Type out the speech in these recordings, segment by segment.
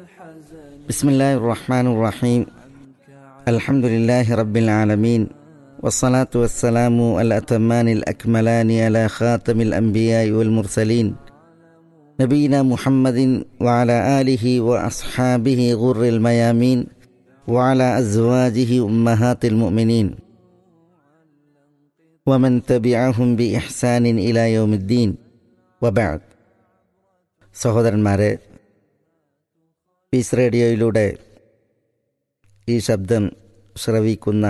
بسم الله الرحمن الرحيم الحمد لله رب العالمين والصلاة والسلام الأتمان الأكملان على خاتم الأنبياء والمرسلين نبينا محمد وعلى آله وأصحابه غر الميامين وعلى أزواجه أمهات المؤمنين ومن تبعهم بإحسان إلى يوم الدين وبعد സഹോദരന്മാരെ പീസ് റേഡിയോയിലൂടെ ഈ ശബ്ദം ശ്രവിക്കുന്ന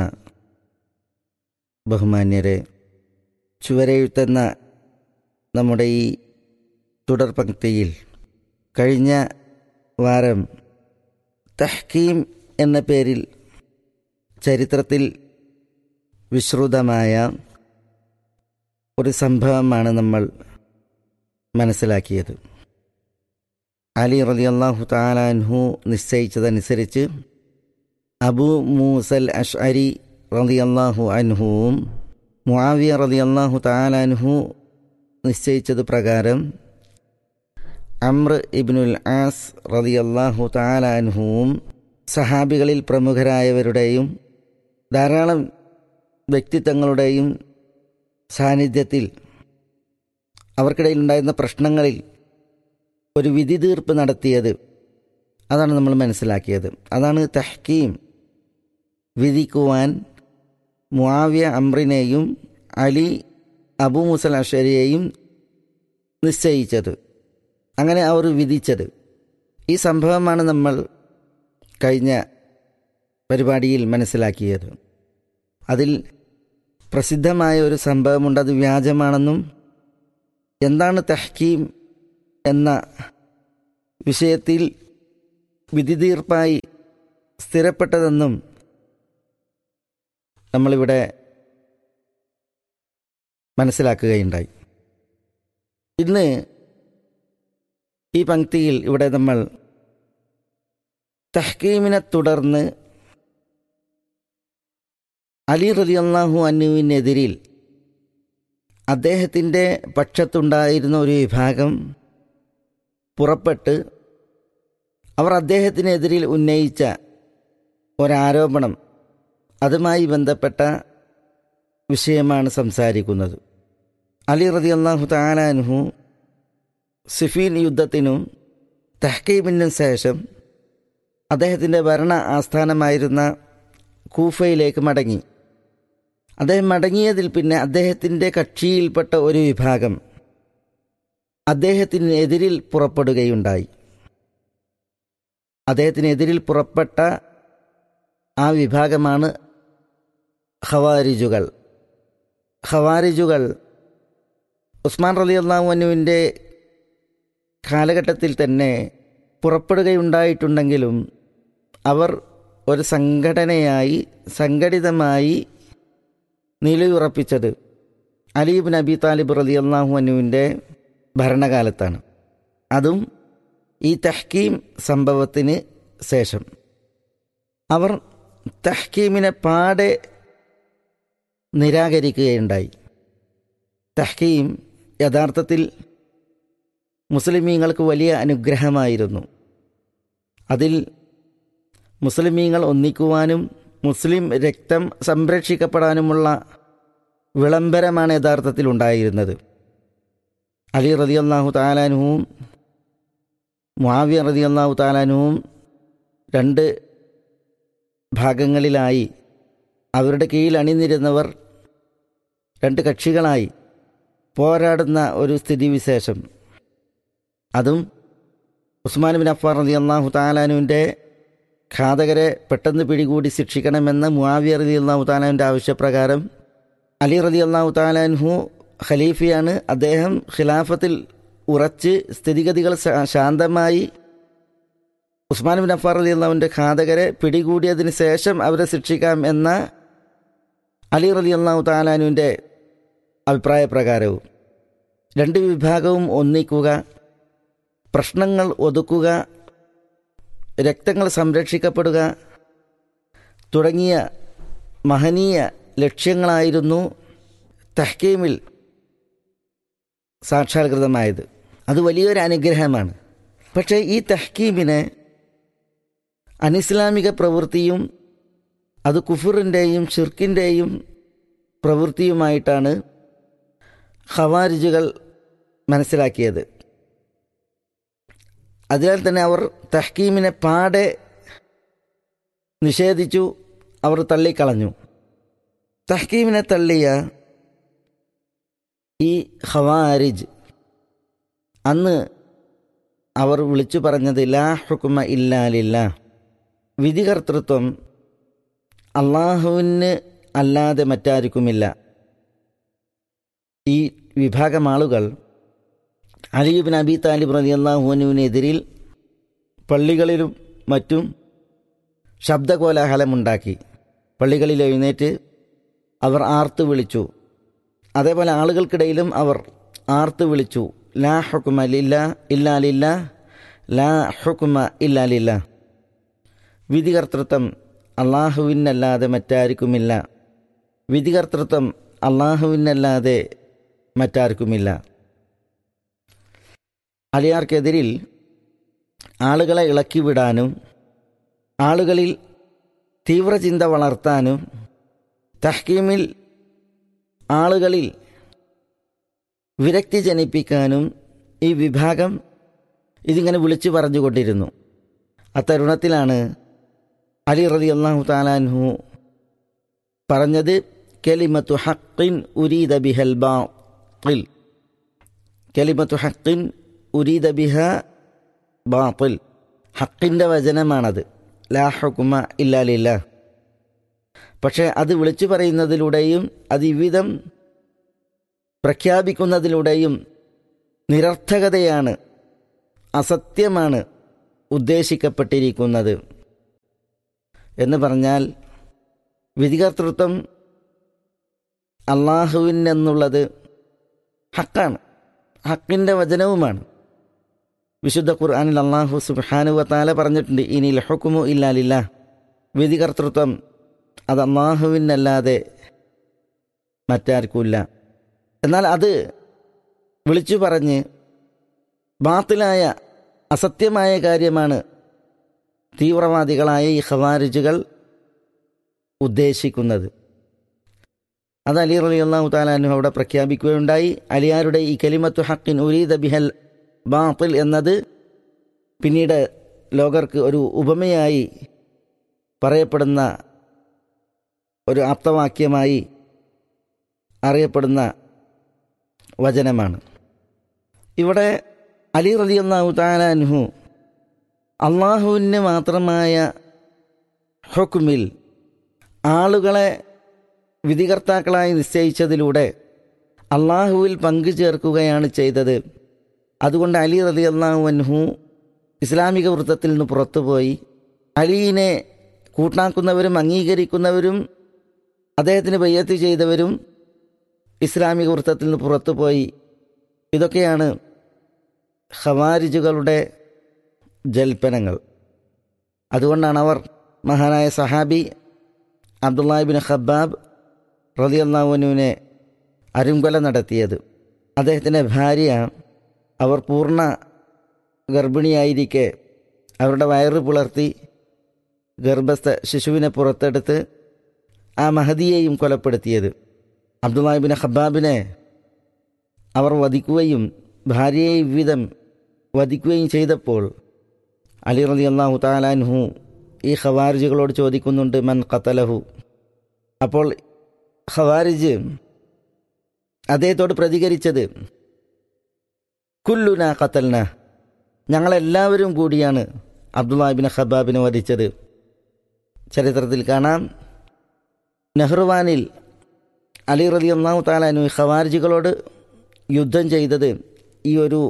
ബഹുമാന്യരെ ചുവരെഴുത്തുന്ന നമ്മുടെ ഈ തുടർ പങ്ക്തിയിൽ കഴിഞ്ഞ വാരം തഹ്കീം എന്ന പേരിൽ ചരിത്രത്തിൽ വിശ്രുതമായ ഒരു സംഭവമാണ് നമ്മൾ മനസ്സിലാക്കിയത് അലി റളിയല്ലാഹു താലാൻഹു നിശ്ചയിച്ചതനുസരിച്ച് അബു മൂസൽ അഷ്അരി റളിയല്ലാഹു അൻഹുവും മുആവിയ റളിയല്ലാഹു താലാൻഹു നിശ്ചയിച്ചത് പ്രകാരം അമ്ര ഇബ്നുൽ ആസ് റളിയല്ലാഹു താലാൻഹുവും സഹാബികളിൽ പ്രമുഖരായവരുടെയും ധാരാളം വ്യക്തിത്വങ്ങളുടെയും സാന്നിധ്യത്തിൽ അവർക്കിടയിൽ ഉണ്ടായിരുന്ന പ്രശ്നങ്ങളിൽ ഒരു വിധി തീർപ്പ് നടത്തിയത് അതാണ് നമ്മൾ മനസ്സിലാക്കിയത് അതാണ് തഹ്കീം വിധിക്കുവാൻ മുആവിയ അമ്രിനെയും അലി അബു മുസൽ അഷരിയെയും നിശ്ചയിച്ചത് അങ്ങനെ അവർ വിധിച്ചത് ഈ സംഭവമാണ് നമ്മൾ കഴിഞ്ഞ പരിപാടിയിൽ മനസ്സിലാക്കിയത് അതിൽ പ്രസിദ്ധമായ ഒരു സംഭവമുണ്ട് അത് വ്യാജമാണെന്നും എന്താണ് തഹ്കീം എന്ന വിഷയത്തിൽ വിധി തീർപ്പായി സ്ഥിരപ്പെട്ടതെന്നും നമ്മളിവിടെ മനസ്സിലാക്കുകയുണ്ടായി ഇന്ന് ഈ പങ്ക്തിയിൽ ഇവിടെ നമ്മൾ തഹ്കീമിനെ തുടർന്ന് അലി റലിയല്ലാഹു അനുവിനെതിരിൽ അദ്ദേഹത്തിൻ്റെ പക്ഷത്തുണ്ടായിരുന്ന ഒരു വിഭാഗം പുറപ്പെട്ട് അവർ അദ്ദേഹത്തിനെതിരിൽ ഉന്നയിച്ച ഒരാരോപണം അതുമായി ബന്ധപ്പെട്ട വിഷയമാണ് സംസാരിക്കുന്നത് അലി റതി അള്ളാഹു താലാൻഹു സിഫീൻ യുദ്ധത്തിനും തഹ്കീമിനും ശേഷം അദ്ദേഹത്തിൻ്റെ ഭരണ ആസ്ഥാനമായിരുന്ന കൂഫയിലേക്ക് മടങ്ങി അദ്ദേഹം മടങ്ങിയതിൽ പിന്നെ അദ്ദേഹത്തിൻ്റെ കക്ഷിയിൽപ്പെട്ട ഒരു വിഭാഗം അദ്ദേഹത്തിനെതിരിൽ പുറപ്പെടുകയുണ്ടായി അദ്ദേഹത്തിനെതിരിൽ പുറപ്പെട്ട ആ വിഭാഗമാണ് ഖവാരിജുകൾ ഖവാരിജുകൾ ഉസ്മാൻ റലി അള്ളാഹുവിൻ്റെ കാലഘട്ടത്തിൽ തന്നെ പുറപ്പെടുകയുണ്ടായിട്ടുണ്ടെങ്കിലും അവർ ഒരു സംഘടനയായി സംഘടിതമായി നിലയുറപ്പിച്ചത് അലീബ് നബി താലിബ് റലി അള്ളാഹു അനുവിൻ്റെ ഭരണകാലത്താണ് അതും ഈ തഹ്കീം സംഭവത്തിന് ശേഷം അവർ തഹ്കീമിനെ പാടെ നിരാകരിക്കുകയുണ്ടായി തഹ്കീം യഥാർത്ഥത്തിൽ മുസ്ലിമീങ്ങൾക്ക് വലിയ അനുഗ്രഹമായിരുന്നു അതിൽ മുസ്ലിമീങ്ങൾ ഒന്നിക്കുവാനും മുസ്ലിം രക്തം സംരക്ഷിക്കപ്പെടാനുമുള്ള വിളംബരമാണ് യഥാർത്ഥത്തിൽ ഉണ്ടായിരുന്നത് അലി റതി അള്ളാഹു താലാനുവും മുആവിയ റതി അള്ളാഹു താലാനുവും രണ്ട് ഭാഗങ്ങളിലായി അവരുടെ കീഴിൽ അണിനിരുന്നവർ രണ്ട് കക്ഷികളായി പോരാടുന്ന ഒരു സ്ഥിതിവിശേഷം അതും ഉസ്മാൻ ബിൻ അഫ്ഫാർ റതി അള്ളാഹു താലാനുവിൻ്റെ ഘാതകരെ പെട്ടെന്ന് പിടികൂടി ശിക്ഷിക്കണമെന്ന മുആവിയ റതി അള്ളാഹു താലാനുവിൻ്റെ ആവശ്യപ്രകാരം അലി റതി അള്ളാഹു താലാൻഹു ഖലീഫയാണ് അദ്ദേഹം ഖിലാഫത്തിൽ ഉറച്ച് സ്ഥിതിഗതികൾ ശാന്തമായി ഉസ്മാൻ ബിൻ അഫാർ അലി അള്ളാഹുവിൻ്റെ ഘാതകരെ പിടികൂടിയതിന് ശേഷം അവരെ ശിക്ഷിക്കാം എന്ന അലി റലി അള്ളാഹു താലാനുവിൻ്റെ അഭിപ്രായ പ്രകാരവും രണ്ട് വിഭാഗവും ഒന്നിക്കുക പ്രശ്നങ്ങൾ ഒതുക്കുക രക്തങ്ങൾ സംരക്ഷിക്കപ്പെടുക തുടങ്ങിയ മഹനീയ ലക്ഷ്യങ്ങളായിരുന്നു തഹ്കീമിൽ സാക്ഷാത്കൃതമായത് അത് വലിയൊരു അനുഗ്രഹമാണ് പക്ഷേ ഈ തഹ്കീമിനെ അനിസ്ലാമിക പ്രവൃത്തിയും അത് കുഫറിൻ്റെയും ഷിർക്കിൻ്റെയും പ്രവൃത്തിയുമായിട്ടാണ് ഖവാരിജുകൾ മനസ്സിലാക്കിയത് അതിനാൽ തന്നെ അവർ തഹ്കീമിനെ പാടെ നിഷേധിച്ചു അവർ തള്ളിക്കളഞ്ഞു തഹ്കീമിനെ തള്ളിയ ഈ ഖവാരിജ് അന്ന് അവർ വിളിച്ചു പറഞ്ഞത് ലാ ഹുക്കുമ ഇല്ലാലില്ല വിധികർത്തൃത്വം അള്ളാഹുവിന് അല്ലാതെ മറ്റാർക്കുമില്ല ഈ വിഭാഗം ആളുകൾ അലിയുബിൻ അബി താലിബ് റതി അള്ളാഹുവിനെതിരിൽ പള്ളികളിലും മറ്റും ശബ്ദകോലാഹലമുണ്ടാക്കി പള്ളികളിൽ എഴുന്നേറ്റ് അവർ ആർത്ത് വിളിച്ചു അതേപോലെ ആളുകൾക്കിടയിലും അവർ ആർത്ത് വിളിച്ചു ലാ ഹുക്കുമ ലില്ല ഇല്ലാലില്ല ലാ ഹുക്കുമ ഇല്ലാലില്ല വിധികർത്തൃത്വം അള്ളാഹുവിനല്ലാതെ മറ്റാർക്കുമില്ല വിധികർത്തൃത്വം അള്ളാഹുവിനല്ലാതെ മറ്റാർക്കുമില്ല അലിയാർക്കെതിരിൽ ആളുകളെ ഇളക്കിവിടാനും ആളുകളിൽ തീവ്രചിന്ത വളർത്താനും തഹ്കീമിൽ ആളുകളിൽ വിരക്തി ജനിപ്പിക്കാനും ഈ വിഭാഗം ഇതിങ്ങനെ വിളിച്ചു പറഞ്ഞുകൊണ്ടിരുന്നു അത്തരുണത്തിലാണ് അലി റതി അള്ളാഹു താലാൻഹു പറഞ്ഞത് കെലിമത്തു ഹക്കിൻ ഉരീദ ബിഹൽ ബാത്തിൽ കെലിമത്തു ഹക്കിൻ ഉരീദ ബിഹ ബാത്തിൽ ഹക്കിൻ്റെ വചനമാണത് ലാ ഹുക്കുമ ഇല്ലാലില്ല പക്ഷേ അത് വിളിച്ചു പറയുന്നതിലൂടെയും അത് ഇവിധം പ്രഖ്യാപിക്കുന്നതിലൂടെയും നിരർത്ഥകതയാണ് അസത്യമാണ് ഉദ്ദേശിക്കപ്പെട്ടിരിക്കുന്നത് എന്ന് പറഞ്ഞാൽ വിധികർത്തൃത്വം അള്ളാഹുവിനെന്നുള്ളത് ഹക്കാണ് ഹക്കിൻ്റെ വചനവുമാണ് വിശുദ്ധ ഖുർആാനിൽ അള്ളാഹു സുബാനുവ താല പറഞ്ഞിട്ടുണ്ട് ഇനി ലഹുക്കുമു ഇല്ലാലില്ല വിധികർത്തൃത്വം അത് അള്ളാഹുവിനല്ലാതെ മറ്റാർക്കുമില്ല എന്നാൽ അത് വിളിച്ചു പറഞ്ഞ് ബാത്തിലായ അസത്യമായ കാര്യമാണ് തീവ്രവാദികളായ ഈ ഖവാരിജുകൾ ഉദ്ദേശിക്കുന്നത് അത് അലി റലി അള്ളാഹു താലാനു അവിടെ പ്രഖ്യാപിക്കുകയുണ്ടായി അലിയാരുടെ ഈ കലിമത്തു ഹക്കിൻ ഉരീദ ബിഹൽ ബാത്തിൽ എന്നത് പിന്നീട് ലോകർക്ക് ഒരു ഉപമയായി പറയപ്പെടുന്ന ഒരു ആപ്തവാക്യമായി അറിയപ്പെടുന്ന വചനമാണ് ഇവിടെ അലി റലി അള്ളാഹു താലാൻഹു അള്ളാഹുവിന് മാത്രമായ ഹുക്കുമിൽ ആളുകളെ വിധികർത്താക്കളായി നിശ്ചയിച്ചതിലൂടെ അള്ളാഹുവിൽ പങ്കു ചേർക്കുകയാണ് ചെയ്തത് അതുകൊണ്ട് അലി റലി അള്ളാഹു അൻഹു ഇസ്ലാമിക വൃത്തത്തിൽ നിന്ന് പുറത്തുപോയി അലീനെ കൂട്ടാക്കുന്നവരും അംഗീകരിക്കുന്നവരും അദ്ദേഹത്തിന് ബയ്യത്ത് ചെയ്തവരും ഇസ്ലാമിക വൃത്തത്തിൽ നിന്ന് പുറത്തുപോയി ഇതൊക്കെയാണ് ഖവാരിജുകളുടെ ജൽപ്പനങ്ങൾ അതുകൊണ്ടാണ് അവർ മഹാനായ സഹാബി അബ്ദുല്ലാഹിബിൻ ഖബ്ബാബ് റതി അള്ളാഹുനുവിനെ അരുംകൊല നടത്തിയത് അദ്ദേഹത്തിൻ്റെ ഭാര്യ അവർ പൂർണ്ണ ഗർഭിണിയായിരിക്കെ അവരുടെ വയറ് പുലർത്തി ഗർഭസ്ഥ ശിശുവിനെ പുറത്തെടുത്ത് ആ മഹദിയെയും കൊലപ്പെടുത്തിയത് അബ്ദുല്ലാഹിബിൻ ഖബ്ബാബിനെ അവർ വധിക്കുകയും ഭാര്യയെ വിധം വധിക്കുകയും ചെയ്തപ്പോൾ അലി റലി അള്ളാഹു താലാൻഹു ഈ ഖവാരിജുകളോട് ചോദിക്കുന്നുണ്ട് മൻ ഖത്തലഹു അപ്പോൾ ഖവാരിജ് അദ്ദേഹത്തോട് പ്രതികരിച്ചത് കുല്ലുന ഖത്തൽന ഞങ്ങളെല്ലാവരും കൂടിയാണ് അബ്ദുല്ലാഹിബിൻ ഖബാബിനെ വധിച്ചത് ചരിത്രത്തിൽ കാണാം നെഹ്റുവാനിൽ അലി റലി അള്ളാഹു താലാനു ഖവാരിജുകളോട് യുദ്ധം ചെയ്തത് ഈ ഒരു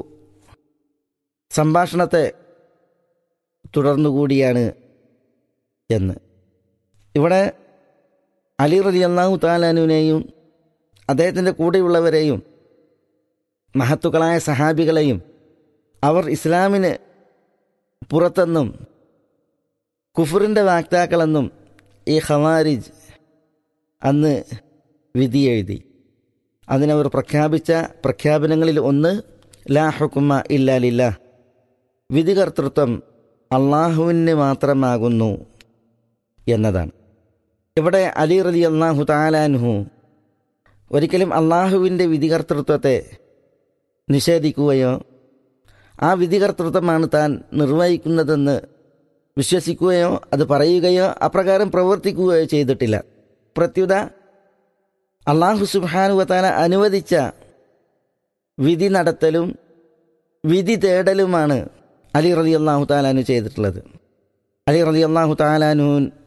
സംഭാഷണത്തെ തുടർന്നുകൂടിയാണ് എന്ന് ഇവിടെ അലി റലി അള്ളാഹു താലാനുവിനെയും അദ്ദേഹത്തിൻ്റെ കൂടെയുള്ളവരെയും മഹത്തുക്കളായ സഹാബികളെയും അവർ ഇസ്ലാമിന് പുറത്തെന്നും കുഫറിൻ്റെ വാക്താക്കളെന്നും ഈ ഖവാരിജ് അന്ന് വിധിയെഴുതി അതിനവർ പ്രഖ്യാപിച്ച പ്രഖ്യാപനങ്ങളിൽ ഒന്ന് ലാ ഹുക്കുമ ഇല്ലാലില്ല വിധികർത്തൃത്വം അള്ളാഹുവിന് മാത്രമാകുന്നു എന്നതാണ് ഇവിടെ അലി റലി അള്ളാഹു താലാൻഹു ഒരിക്കലും അള്ളാഹുവിൻ്റെ വിധികർത്തൃത്വത്തെ നിഷേധിക്കുകയോ ആ വിധികർത്തൃത്വമാണ് താൻ നിർവഹിക്കുന്നതെന്ന് വിശ്വസിക്കുകയോ അത് പറയുകയോ അപ്രകാരം പ്രവർത്തിക്കുകയോ ചെയ്തിട്ടില്ല പ്രത്യുത അള്ളാഹു സുബാനുവത്താല അനുവദിച്ച വിധി നടത്തലും വിധി തേടലുമാണ് അലി റലി അള്ളാഹു താലാനു ചെയ്തിട്ടുള്ളത് അലി റലി അള്ളാഹു താലാനു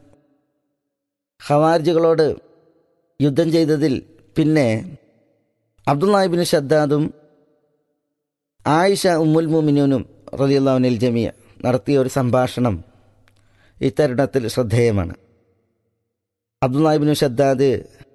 ഖവാർജുകളോട് യുദ്ധം ചെയ്തതിൽ പിന്നെ അബ്ദുല്ലാഹിബിന് ഷദ്ദാദും ആയിഷ ഉമ്മുൽ മുമിനൂനും റലിയുല്ലാവിനിൽ ജമിയ നടത്തിയ ഒരു സംഭാഷണം ഇത്തരുണത്തിൽ ശ്രദ്ധേയമാണ് അബ്ദുല്ലാഹിബിന് ഷദ്ദാദ്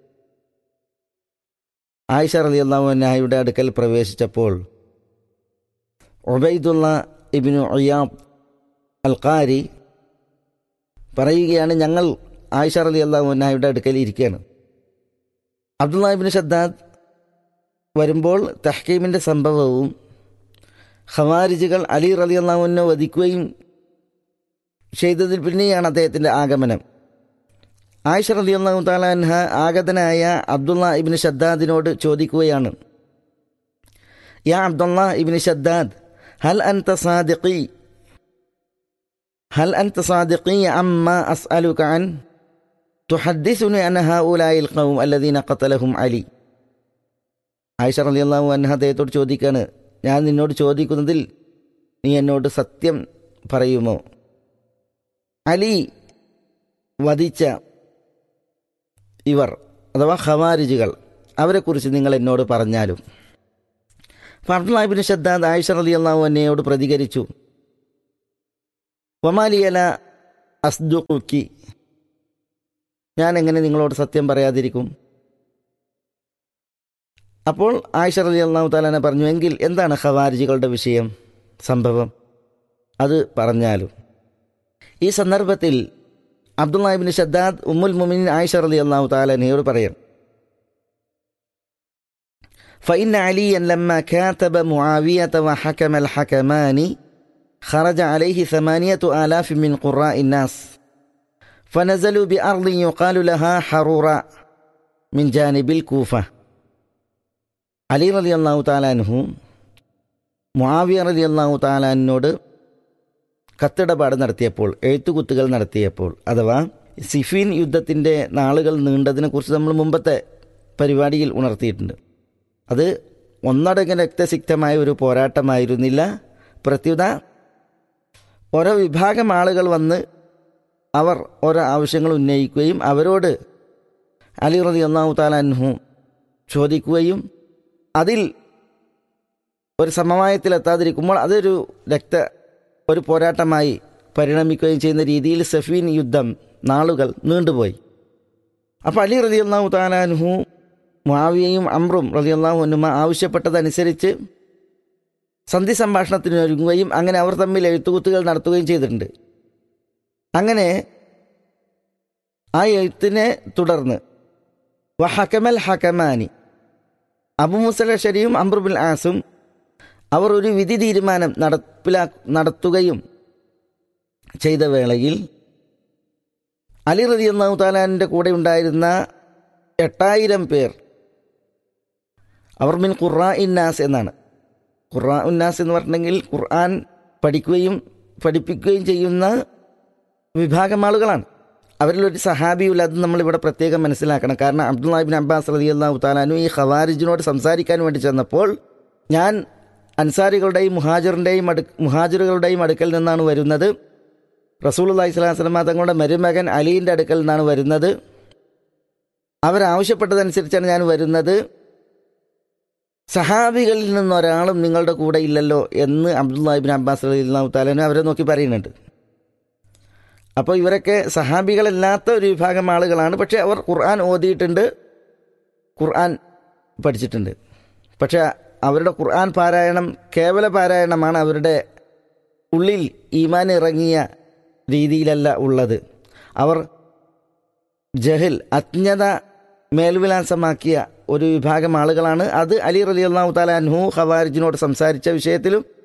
ആയിഷ റലിയുല്ലാഹുനായുടെ അടുക്കൽ പ്രവേശിച്ചപ്പോൾ ഒബൈദുള്ള ഇബിനു ഒയ്യാബ് അൽക്കാരി പറയുകയാണ് ഞങ്ങൾ ആയിഷ റലി അള്ളാഹുനായുടെ അടുക്കൽ ഇരിക്കുകയാണ് അബ്ദുല്ലാഹിബിന് ഷദ്ദാദ് വരുമ്പോൾ തഹ്കീമിൻ്റെ സംഭവവും ഖവാരിജുകൾ അലി റലി അള്ളാഹുവിനെ വധിക്കുകയും ചെയ്തതിൽ പിന്നെയാണ് അദ്ദേഹത്തിൻ്റെ ആഗമനം ആയിഷ റലി അള്ളാഹു താലാൻഹ ആഗതനായ അബ്ദുള്ള ഇബിന് ഷദ്ദാദിനോട് ചോദിക്കുകയാണ് യാ അബ്ദുള്ള ഇബിന് ഷദ്ദാദ് ഹൽ അൻത സാദിഖി هل أنت صادقي عما أسألك عنه تحدثني أن هؤلاء القوم الذين قتلهم علي ആയിഷ റളിയല്ലാഹു അൻഹ അദ്ദേഹത്തോട് ചോദിക്കാണ് ഞാൻ നിന്നോട് ചോദിക്കുന്നതിൽ നീ എന്നോട് സത്യം പറയുമോ അലി വധിച്ച ഇവർ അഥവാ ഖവാരിജുകൾ അവരെക്കുറിച്ച് നിങ്ങൾ എന്നോട് പറഞ്ഞാലും അപ്പം അബ്ദുല്ലാഹിബിൻ ഷദ്ദാദ് ആയിഷ റളിയല്ലാഹു അന്നയോട് പ്രതികരിച്ചു വമാലിയല അസ്ദുക്കി ഞാൻ എങ്ങനെ നിങ്ങളോട് സത്യം പറയാതിരിക്കും അപ്പോൾ ആയിഷ റലി അള്ളാഹു താലാനെ പറഞ്ഞു എങ്കിൽ എന്താണ് ഖവാരിജികളുടെ വിഷയം സംഭവം അത് പറഞ്ഞാലും ഈ സന്ദർഭത്തിൽ അബ്ദുല്ലാഹിബിൻ ഷദ്ദാദ് ഉമ്മുൽ മുമിൻ ആയിഷ റലി അള്ളാഹു താലാനയോട് പറയാം فإن عليا لما كاتب معاوية وحكم الحكمان خرج عليه ثمانية آلاف من قراء الناس فنزلوا بأرض يقال لها حروراء من جانب الكوفة അലി റലി അള്ളാഹു താലാൻഹു മുആവിയ റലി അള്ളാഹു താലാനോട് കത്തിടപാട് നടത്തിയപ്പോൾ എഴുത്തുകുത്തുകൾ നടത്തിയപ്പോൾ അഥവാ സിഫീൻ യുദ്ധത്തിൻ്റെ നാളുകൾ നീണ്ടതിനെക്കുറിച്ച് നമ്മൾ മുമ്പത്തെ പരിപാടിയിൽ ഉണർത്തിയിട്ടുണ്ട് അത് ഒന്നടങ്കം രക്തസിക്തമായ ഒരു പോരാട്ടമായിരുന്നില്ല പ്രത്യുത ഓരോ വിഭാഗം ആളുകൾ വന്ന് അവർ ഓരോ ആവശ്യങ്ങൾ ഉന്നയിക്കുകയും അവരോട് അലി റതി അള്ളാഹു താലാൻഹു ചോദിക്കുകയും അതിൽ ഒരു സമവായത്തിലെത്താതിരിക്കുമ്പോൾ അതൊരു രക്ത ഒരു പോരാട്ടമായി പരിണമിക്കുകയും ചെയ്യുന്ന രീതിയിൽ സഫീൻ യുദ്ധം നാളുകൾ നീണ്ടുപോയി അപ്പോൾ അലി റതി അള്ളാഹു താലാൻഹു മാവിയയും അമ്രും റതി അള്ളാഹു അനുമ ആവശ്യപ്പെട്ടതനുസരിച്ച് സന്ധി സംഭാഷണത്തിന് ഒരുങ്ങുകയും അങ്ങനെ അവർ തമ്മിൽ എഴുത്തുകുത്തുകൾ നടത്തുകയും ചെയ്തിട്ടുണ്ട് അങ്ങനെ ആ എഴുത്തിനെ തുടർന്ന് വഹക്കമൽ ഹക്കമാനി അബു മുസല ഷരിയും അമ്രുബുൽ ആസും അവർ ഒരു വിധി തീരുമാനം നടപ്പിലാ നടത്തുകയും ചെയ്ത വേളയിൽ അലി റതി അള്ളാഹു താലാൻ്റെ കൂടെ ഉണ്ടായിരുന്ന എട്ടായിരം പേർ അവർ മിൻ ഖുറാ ഇന്നാസ് എന്നാണ് ഖുറാ ഉന്നാസ് എന്ന് പറഞ്ഞിട്ടുണ്ടെങ്കിൽ ഖുർആൻ പഠിക്കുകയും പഠിപ്പിക്കുകയും ചെയ്യുന്ന വിഭാഗം ആളുകളാണ് അവരിലൊരു സഹാബിയുല്ല അത് നമ്മളിവിടെ പ്രത്യേകം മനസ്സിലാക്കണം കാരണം അബ്ദുല്ലാഹിബിൻ അബ്ബാസ് റതി അള്ളാഹു താലാനു ഈ ഖവാരിജിനോട് സംസാരിക്കാൻ വേണ്ടി ചെന്നപ്പോൾ ഞാൻ അൻസാരികളുടെയും മുഹാജിറിൻ്റെയും അടു മുഹാജിറുകളുടെയും അടുക്കൽ നിന്നാണ് വരുന്നത് റസൂൽ അള്ളഹി സ്വലാഹു വസ്ലമ തങ്ങളുടെ മരുമകൻ അലീൻ്റെ അടുക്കൽ നിന്നാണ് വരുന്നത് അവരാവശ്യപ്പെട്ടതനുസരിച്ചാണ് ഞാൻ വരുന്നത് സഹാബികളിൽ നിന്നൊരാളും നിങ്ങളുടെ കൂടെ ഇല്ലല്ലോ എന്ന് അബ്ദുല്ലാഹിബിൻ അബ്ബാസ് അലി അള്ളാഹു താലാനു അവരെ നോക്കി പറയുന്നുണ്ട് അപ്പോൾ ഇവരൊക്കെ സഹാബികളല്ലാത്ത ഒരു വിഭാഗം ആളുകളാണ് പക്ഷേ അവർ ഖുർആൻ ഓതിയിട്ടുണ്ട് ഖുർആൻ പഠിച്ചിട്ടുണ്ട് പക്ഷേ അവരുടെ ഖുർആൻ പാരായണം കേവല പാരായണമാണ് അവരുടെ ഉള്ളിൽ ഈമാൻ ഇറങ്ങിയ രീതിയിലല്ല ഉള്ളത് അവർ ജഹിൽ അജ്ഞത മേൽവിലാസമാക്കിയ ഒരു വിഭാഗം ആളുകളാണ് അത് അലി റലി അള്ളാഹു താലാൻഹു ഖവാരിജിനോട് സംസാരിച്ച വിഷയത്തിലും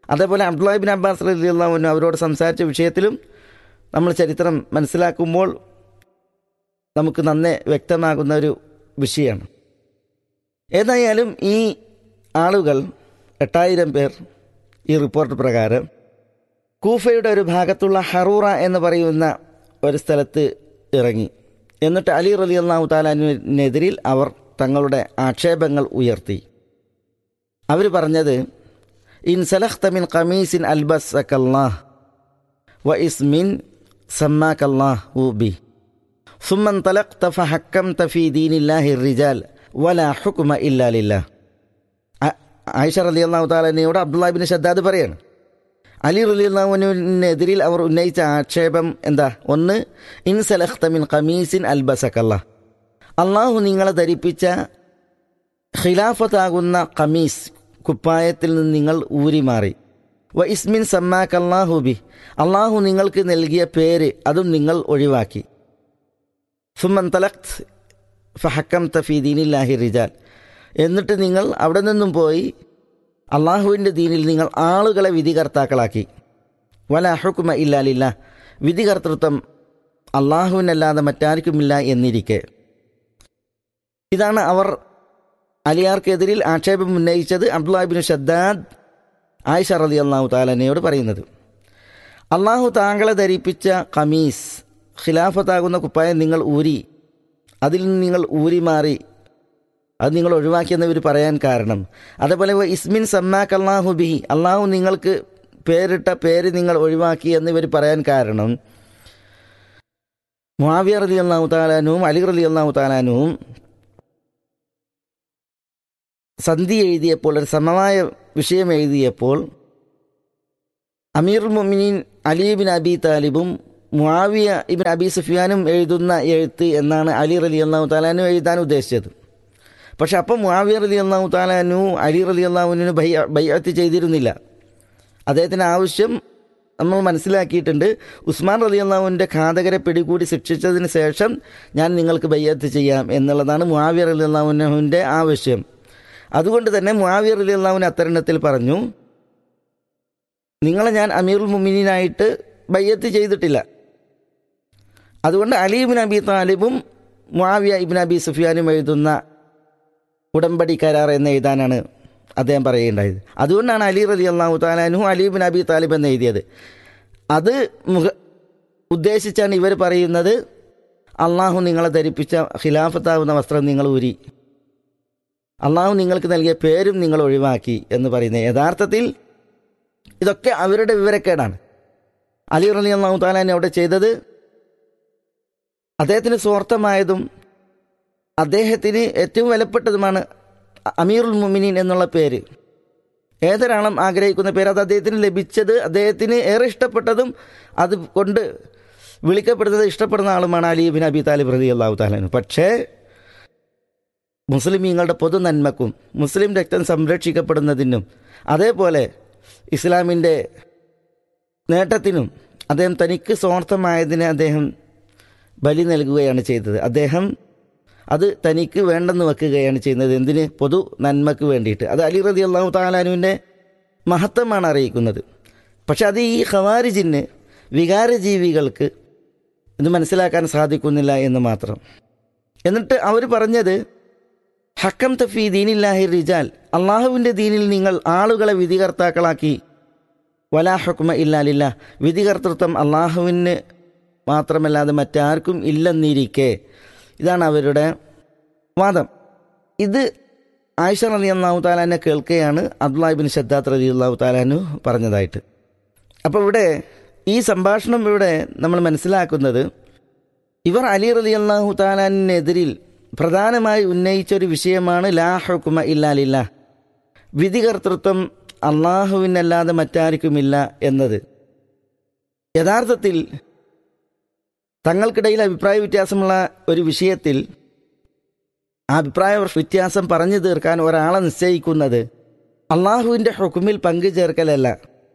അതേപോലെ അബ്ദുല്ലാഹിബിൻ അബ്ബാസ് റലിയുള്ളവനും അവരോട് സംസാരിച്ച വിഷയത്തിലും നമ്മൾ ചരിത്രം മനസ്സിലാക്കുമ്പോൾ നമുക്ക് നന്നേ വ്യക്തമാകുന്ന ഒരു വിഷയമാണ് ഏതായാലും ഈ ആളുകൾ എട്ടായിരം പേർ ഈ റിപ്പോർട്ട് പ്രകാരം കൂഫയുടെ ഒരു ഭാഗത്തുള്ള ഹറൂറ എന്ന് പറയുന്ന ഒരു സ്ഥലത്ത് ഇറങ്ങി എന്നിട്ട് അലി റലി അള്ളാഹു താലാനുവിനെതിരിൽ അവർ തങ്ങളുടെ ആക്ഷേപങ്ങൾ ഉയർത്തി അവർ പറഞ്ഞത് ഇൻ സലഖ്തമിൻ ഖമീസിൻ അൽബസ് അക്കല്ലാഹ് വ ഇസ്മിൻ സമ്മാക്കല്ലാഹു ബി ثم انطلقت فحكمت في دين الله الرجال ولا حكم إلا لله ആയിഷ റലി അള്ളാഹു താലനയോട് അബ്ദുല്ലാഹിബിൻ ഷദ്ദാദ് പറയാണ് അലി റലി അള്ളാഹുവിനെതിരിൽ അവർ ഉന്നയിച്ച ആക്ഷേപം എന്താ ഒന്ന് ഇൻ സലഖ്തമിൻ ഖമീസിൻ അൽബസക്കല്ല അള്ളാഹു നിങ്ങളെ ധരിപ്പിച്ച ഖിലാഫത്താകുന്ന ഖമീസ് കുപ്പായത്തിൽ നിന്ന് നിങ്ങൾ ഊരി മാറി വ ഇസ്മിൻ സമ്മാക്ക് അള്ളാഹുബി അള്ളാഹു നിങ്ങൾക്ക് നൽകിയ പേര് അതും നിങ്ങൾ ഒഴിവാക്കി സുമൻ തലഖ് ഫഹക്കം തഫി ദീനില്ലാഹി റിജാൽ എന്നിട്ട് നിങ്ങൾ അവിടെ നിന്നും പോയി അള്ളാഹുവിൻ്റെ ദീനിൽ നിങ്ങൾ ആളുകളെ വിധികർത്താക്കളാക്കി വല ഹുക്കുമ ഇല്ലാലില്ല വിധികർത്തൃത്വം അള്ളാഹുവിനല്ലാതെ മറ്റാർക്കുമില്ല എന്നിരിക്കെ ഇതാണ് അവർ അലിയാർക്കെതിരിൽ ആക്ഷേപം ഉന്നയിച്ചത് അബ്ദുല്ലാഹിബിൻ ഷദ്ദാദ് ആയിഷ റതി അള്ളാഹു താലനയോട് പറയുന്നത് അള്ളാഹു താങ്കളെ ധരിപ്പിച്ച ഖമീസ് ഖിലാഫത്താകുന്ന കുപ്പായം നിങ്ങൾ ഊരി അതിൽ നിന്ന് നിങ്ങൾ ഊരി മാറി അത് നിങ്ങൾ ഒഴിവാക്കിയെന്ന് ഇവർ പറയാൻ കാരണം അതേപോലെ ഇസ്മിൻ സമ്മാക്ക് അള്ളാഹു ബിഹി അള്ളാഹു നിങ്ങൾക്ക് പേരിട്ട പേര് നിങ്ങൾ ഒഴിവാക്കി എന്ന് ഇവർ പറയാൻ കാരണം മുാവിയ റലി അള്ളാഹു താലാനുവും അലി റലി അള്ളാഹു താലാനുവും സന്ധി എഴുതിയപ്പോൾ ഒരു സമമായ വിഷയം എഴുതിയപ്പോൾ അമീറുൽ മൊമിനീൻ അലി ബിൻ അബി താലിബും മുആവിയ ഇബിൻ അബി സുഫിയാനും എഴുതുന്ന എഴുത്ത് എന്നാണ് അലി റലി അള്ളാഹു താലാനു എഴുതാൻ ഉദ്ദേശിച്ചത് പക്ഷെ അപ്പം മുആവിയ റലി അള്ളാഹു താലാനു അലി റലി അള്ളാഹുവിനു ബൈ ബൈഅത്ത് ചെയ്തിരുന്നില്ല അദ്ദേഹത്തിന് ആവശ്യം നമ്മൾ മനസ്സിലാക്കിയിട്ടുണ്ട് ഉസ്മാൻ റലി അള്ളാഹുവിൻ്റെ ഘാതകരെ പിടികൂടി ശിക്ഷിച്ചതിന് ശേഷം ഞാൻ നിങ്ങൾക്ക് ബയ്യത്ത് ചെയ്യാം എന്നുള്ളതാണ് മുആവിയ റലി അള്ളാഹുവിൻ്റെ ആവശ്യം അതുകൊണ്ട് തന്നെ മുആവിയ റലി അള്ളാഹുവിന് അത്തരണത്തിൽ പറഞ്ഞു നിങ്ങളെ ഞാൻ അമീറുൽ മുമിനീനായിട്ട് ബയ്യത്ത് ചെയ്തിട്ടില്ല അതുകൊണ്ട് അലി ഇബിൻ അബി താലിബും മുആവിയ ഇബിൻ അബി സുഫിയാനും എഴുതുന്ന ഉടമ്പടി കരാർ എന്ന് എഴുതാനാണ് അദ്ദേഹം പറയുകയുണ്ടായത് അതുകൊണ്ടാണ് അലി റലി അള്ളാഹു താലാനു അലി ബിൻ അബി താലിബ് എന്ന് എഴുതിയത് അത് മുഖ ഉദ്ദേശിച്ചാണ് ഇവർ പറയുന്നത് അള്ളാഹു നിങ്ങളെ ധരിപ്പിച്ച ഖിലാഫത്താവുന്ന വസ്ത്രം നിങ്ങൾ ഊരി അള്ളാഹു നിങ്ങൾക്ക് നൽകിയ പേരും നിങ്ങൾ ഒഴിവാക്കി എന്ന് പറയുന്നത് യഥാർത്ഥത്തിൽ ഇതൊക്കെ അവരുടെ വിവരക്കേടാണ് അലി റലി അള്ളാഹു താലാൻ അവിടെ ചെയ്തത് അദ്ദേഹത്തിന് സ്വാർത്ഥമായതും അദ്ദേഹത്തിന് ഏറ്റവും വിലപ്പെട്ടതുമാണ് അമീറുൽ മുമിനീൻ എന്നുള്ള പേര് ഏതൊരാളും ആഗ്രഹിക്കുന്ന പേര് അത് അദ്ദേഹത്തിന് ലഭിച്ചത് അദ്ദേഹത്തിന് ഏറെ ഇഷ്ടപ്പെട്ടതും അത് കൊണ്ട് വിളിക്കപ്പെടുന്നത് ഇഷ്ടപ്പെടുന്ന ആളുമാണ് അലി ബിൻ അബി താലിബ് റതി അള്ളാഹു താലാനു പക്ഷേ മുസ്ലിമീങ്ങളുടെ പൊതു നന്മക്കും മുസ്ലിം രക്തം സംരക്ഷിക്കപ്പെടുന്നതിനും അതേപോലെ ഇസ്ലാമിൻ്റെ നേട്ടത്തിനും അദ്ദേഹം തനിക്ക് സ്വാർത്ഥമായതിനെ അദ്ദേഹം ബലി നൽകുകയാണ് ചെയ്തത് അദ്ദേഹം അത് തനിക്ക് വേണ്ടെന്ന് വെക്കുകയാണ് ചെയ്യുന്നത് എന്തിന് പൊതു നന്മക്ക് വേണ്ടിയിട്ട് അത് അലി റതി അള്ളാഹു താലാനുവിൻ്റെ മഹത്വമാണ് അറിയിക്കുന്നത് പക്ഷെ അത് ഈ ഖവാരിജിന് വികാരജീവികൾക്ക് ഇത് മനസ്സിലാക്കാൻ സാധിക്കുന്നില്ല എന്ന് മാത്രം എന്നിട്ട് അവർ പറഞ്ഞത് ഹക്കം തഫി ദീനില്ലാഹി റിജാൽ അള്ളാഹുവിൻ്റെ ദീനിൽ നിങ്ങൾ ആളുകളെ വിധികർത്താക്കളാക്കി വലാ ഹുക്മ ഇല്ലാലില്ല വിധികർത്തൃത്വം അള്ളാഹുവിന് മാത്രമല്ലാതെ മറ്റാർക്കും ഇല്ലെന്നിരിക്കെ ഇതാണ് അവരുടെ വാദം ഇത് ആയിഷ റലി അള്ളാഹു താലാനെ കേൾക്കുകയാണ് അബ്ദുല്ലാഹിബിൻ ഷദ്ദാത്ത് റലി അള്ളാഹു താലാനു പറഞ്ഞതായിട്ട് അപ്പോൾ ഇവിടെ ഈ സംഭാഷണം ഇവിടെ നമ്മൾ മനസ്സിലാക്കുന്നത് ഇവർ അലി റലി അള്ളാഹു താലാനെതിരിൽ പ്രധാനമായി ഉന്നയിച്ച ഒരു വിഷയമാണ് ലാ ഹുക്കുമ ഇല്ലാലില്ല വിധികർത്തൃത്വം അള്ളാഹുവിനല്ലാതെ മറ്റാർക്കുമില്ല എന്നത് യഥാർത്ഥത്തിൽ തങ്ങൾക്കിടയിൽ അഭിപ്രായ വ്യത്യാസമുള്ള ഒരു വിഷയത്തിൽ ആ അഭിപ്രായ വ്യത്യാസം പറഞ്ഞു തീർക്കാൻ ഒരാളെ നിശ്ചയിക്കുന്നത് അള്ളാഹുവിൻ്റെ ഹുക്കുമിൽ പങ്കു ചേർക്കലല്ല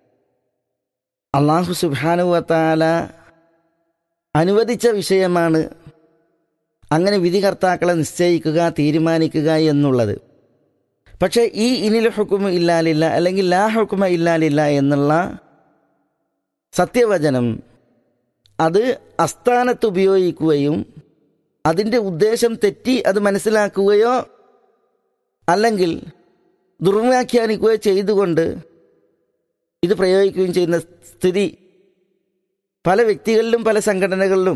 അള്ളാഹു സുബാനുവത്താല അനുവദിച്ച വിഷയമാണ് അങ്ങനെ വിധികർത്താക്കളെ നിശ്ചയിക്കുക തീരുമാനിക്കുക എന്നുള്ളത് പക്ഷേ ഈ ഇനിൽ ഹുക്കുമ ഇല്ലാലില്ല അല്ലെങ്കിൽ ലാ ഹുക്കുമ ഇല്ലാലില്ല എന്നുള്ള സത്യവചനം അത് അസ്ഥാനത്ത് ഉപയോഗിക്കുകയും അതിൻ്റെ ഉദ്ദേശം തെറ്റി അത് മനസ്സിലാക്കുകയോ അല്ലെങ്കിൽ ദുർവ്യാഖ്യാനിക്കുകയോ ചെയ്തുകൊണ്ട് ഇത് പ്രയോഗിക്കുകയും ചെയ്യുന്ന സ്ഥിതി പല വ്യക്തികളിലും പല സംഘടനകളിലും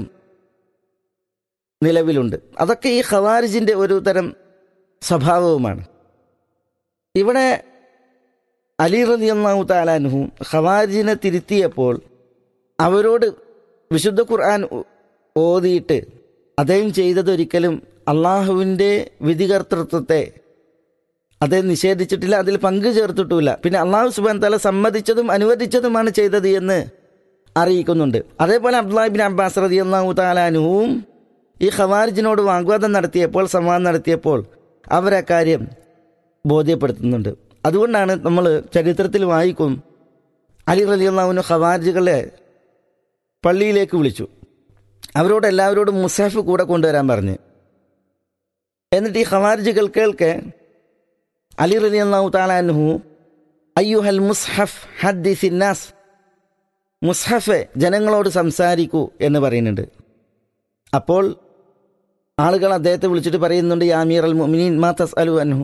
നിലവിലുണ്ട് അതൊക്കെ ഈ ഖവാരിജിൻ്റെ ഒരു തരം സ്വഭാവവുമാണ് ഇവിടെ അലി റളിയല്ലാഹു താലാൻഹു ഖവാരിജിനെ തിരുത്തിയപ്പോൾ അവരോട് വിശുദ്ധ ഖുർആൻ ഓതിയിട്ട് അദ്ദേഹം ചെയ്തതൊരിക്കലും അള്ളാഹുവിൻ്റെ വിധികർത്തൃത്വത്തെ അദ്ദേഹം നിഷേധിച്ചിട്ടില്ല അതിൽ പങ്കു ചേർത്തിട്ടുമില്ല പിന്നെ അള്ളാഹു സുബാൻ തല സമ്മതിച്ചതും അനുവദിച്ചതുമാണ് ചെയ്തത് എന്ന് അറിയിക്കുന്നുണ്ട് അതേപോലെ അബ്ദുല്ലാഹിബിൻ അബ്ബാസ് റതി അള്ളാഹു താലാനുവും ഈ ഖവാരിജിനോട് വാഗ്വാദം നടത്തിയപ്പോൾ സംവാദം നടത്തിയപ്പോൾ അവരെ കാര്യം ബോധ്യപ്പെടുത്തുന്നുണ്ട് അതുകൊണ്ടാണ് നമ്മൾ ചരിത്രത്തിൽ വായിക്കും അലി റലി അള്ളാഹുവിന് ഖവാരിജുകളെ പള്ളിയിലേക്ക് വിളിച്ചു അവരോട് എല്ലാവരോടും മുസാഫ് കൂടെ കൊണ്ടുവരാൻ പറഞ്ഞ് എന്നിട്ട് ഈ ഖവാരിജുകൾ കേൾക്കെ അലി റലി അള്ളാഹു താലാൻഹു അയ്യുഹൽ മുസ്ഹഫ് ഹദ്ദി സിന്നാസ് മുസ്ഹഫെ ജനങ്ങളോട് സംസാരിക്കൂ എന്ന് പറയുന്നുണ്ട് അപ്പോൾ ആളുകൾ അദ്ദേഹത്തെ വിളിച്ചിട്ട് പറയുന്നുണ്ട് യാമീർ അൽ മുമിനീൻ മാ തസ് അലു അൻഹു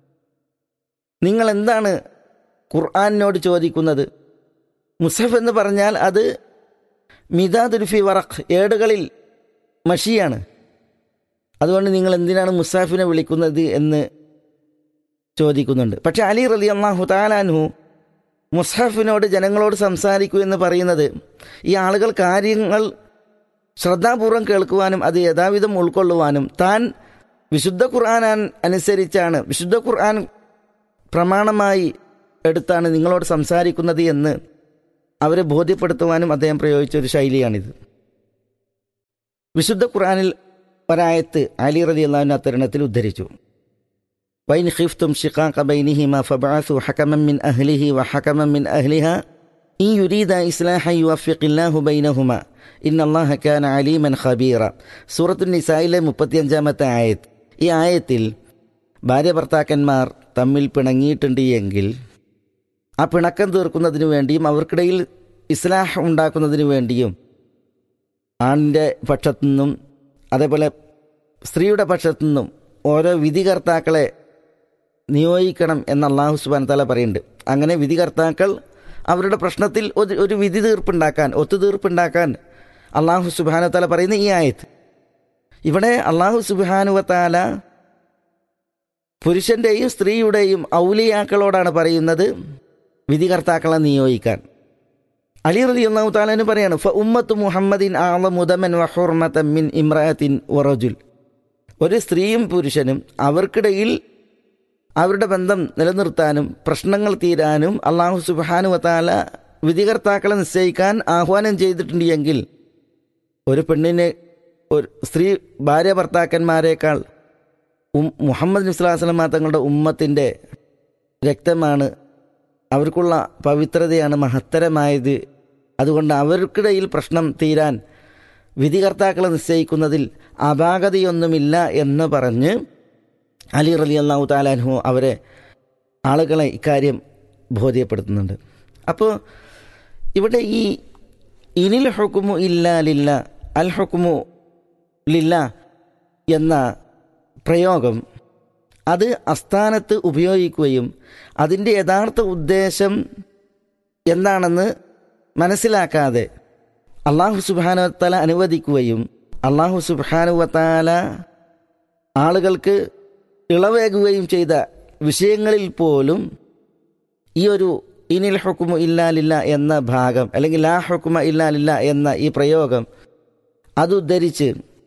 നിങ്ങൾ എന്താണ് ഖുർആാനിനോട് ചോദിക്കുന്നത് മുസഫ് എന്ന് പറഞ്ഞാൽ അത് മിതാദുൽഫി വറഖ് ഏടുകളിൽ മഷിയാണ് അതുകൊണ്ട് നിങ്ങൾ എന്തിനാണ് മുസാഫിനെ വിളിക്കുന്നത് എന്ന് ചോദിക്കുന്നുണ്ട് പക്ഷെ അലി റലി അള്ളാഹു താലാൻഹു മുസാഫിനോട് ജനങ്ങളോട് സംസാരിക്കൂ എന്ന് പറയുന്നത് ഈ ആളുകൾ കാര്യങ്ങൾ ശ്രദ്ധാപൂർവം കേൾക്കുവാനും അത് യഥാവിധം ഉൾക്കൊള്ളുവാനും താൻ വിശുദ്ധ ഖുർആൻ അനുസരിച്ചാണ് വിശുദ്ധ ഖുർആൻ പ്രമാണമായി എടുത്താണ് നിങ്ങളോട് സംസാരിക്കുന്നത് എന്ന് അവരെ ബോധ്യപ്പെടുത്തുവാനും അദ്ദേഹം പ്രയോഗിച്ച ഒരു ശൈലിയാണിത് വിശുദ്ധ ഖുർആനിൽ ഒരായത്ത് അലി റലി അള്ളാഹുവിൻ്റെ അത്തരണത്തിൽ ഉദ്ധരിച്ചു വൈൻ ഖിഫ്തും ഷിഖാഖ ബൈനിഹിമ ഫബഅസു ഹകമൻ മിൻ അഹ്ലിഹി വഹകമൻ മിൻ അഹ്ലിഹ ഇൻ യുരീദ ഇസ്ലാഹ യുവഫിഖില്ലാഹു ബൈനഹുമ ഇന്നല്ലാഹ കാന അലീമൻ ഖബീറ സൂറത്തുൽ നിസായിലെ മുപ്പത്തിയഞ്ചാമത്തെ ആയത്ത് ഈ ആയത്തിൽ ഭാര്യ ഭർത്താക്കന്മാർ തമ്മിൽ പിണങ്ങിയിട്ടുണ്ട് എങ്കിൽ ആ പിണക്കം തീർക്കുന്നതിനു വേണ്ടിയും അവർക്കിടയിൽ ഇസ്ലാഹ് ഉണ്ടാക്കുന്നതിനു വേണ്ടിയും ആണിൻ്റെ പക്ഷത്തു നിന്നും അതേപോലെ സ്ത്രീയുടെ പക്ഷത്തു നിന്നും ഓരോ വിധികർത്താക്കളെ നിയോഗിക്കണം എന്ന് അള്ളാഹു സുബാൻ തല പറയുന്നുണ്ട് അങ്ങനെ വിധികർത്താക്കൾ അവരുടെ പ്രശ്നത്തിൽ ഒരു ഒരു വിധി തീർപ്പുണ്ടാക്കാൻ ഒത്തുതീർപ്പുണ്ടാക്കാൻ അള്ളാഹു സുബാനത്താല പറയുന്ന ഈ ആയത്ത് ഇവിടെ അള്ളാഹു സുബാനുവത്താല പുരുഷന്റെയും സ്ത്രീയുടെയും ഔലിയാക്കളോടാണ് പറയുന്നത് വിധികർത്താക്കളെ നിയോഗിക്കാൻ അലി റലി അള്ളാഹു താലാന് പറയാണ് ഫ ഉമ്മത്ത് മുഹമ്മദിൻ ആള മുദമൻ വഹുർമത്തൻ മിൻ ഇമ്രാത്തിൻ വറജുൽ ഒരു സ്ത്രീയും പുരുഷനും അവർക്കിടയിൽ അവരുടെ ബന്ധം നിലനിർത്താനും പ്രശ്നങ്ങൾ തീരാനും അള്ളാഹു സുബാനുവത്താല വിധികർത്താക്കളെ നിശ്ചയിക്കാൻ ആഹ്വാനം ചെയ്തിട്ടുണ്ട് എങ്കിൽ ഒരു പെണ്ണിനെ ഒരു സ്ത്രീ ഭാര്യ ഭർത്താക്കന്മാരെക്കാൾ ഉം മുഹമ്മദ് നബ്സുല്ലാസ്ലമ തങ്ങളുടെ ഉമ്മത്തിൻ്റെ രക്തമാണ് അവർക്കുള്ള പവിത്രതയാണ് മഹത്തരമായത് അതുകൊണ്ട് അവർക്കിടയിൽ പ്രശ്നം തീരാൻ വിധികർത്താക്കളെ നിശ്ചയിക്കുന്നതിൽ അപാകതയൊന്നുമില്ല എന്ന് പറഞ്ഞ് അലി റലി അള്ളാഹു താലാൻഹു അവരെ ആളുകളെ ഇക്കാര്യം ബോധ്യപ്പെടുത്തുന്നുണ്ട് അപ്പോൾ ഇവിടെ ഈ ഇനിൽ ഹുക്കുമു ഇല്ല ലില്ല അൽ ഹുക്കുമു ലില്ല എന്ന പ്രയോഗം അത് അസ്ഥാനത്ത് ഉപയോഗിക്കുകയും അതിൻ്റെ യഥാർത്ഥ ഉദ്ദേശം എന്താണെന്ന് മനസ്സിലാക്കാതെ അള്ളാഹു സുബാനുവത്താല അനുവദിക്കുകയും അള്ളാഹു സുബാനുവത്താല ആളുകൾക്ക് ഇളവേകുകയും ചെയ്ത വിഷയങ്ങളിൽ പോലും ഈ ഒരു ഇനിൽ ഹുക്കുമു ഇല്ലാലില്ല എന്ന ഭാഗം അല്ലെങ്കിൽ ലാ ഹുക്കുമ ഇല്ലാലില്ല എന്ന ഈ പ്രയോഗം അത് ഉദ്ധരിച്ച്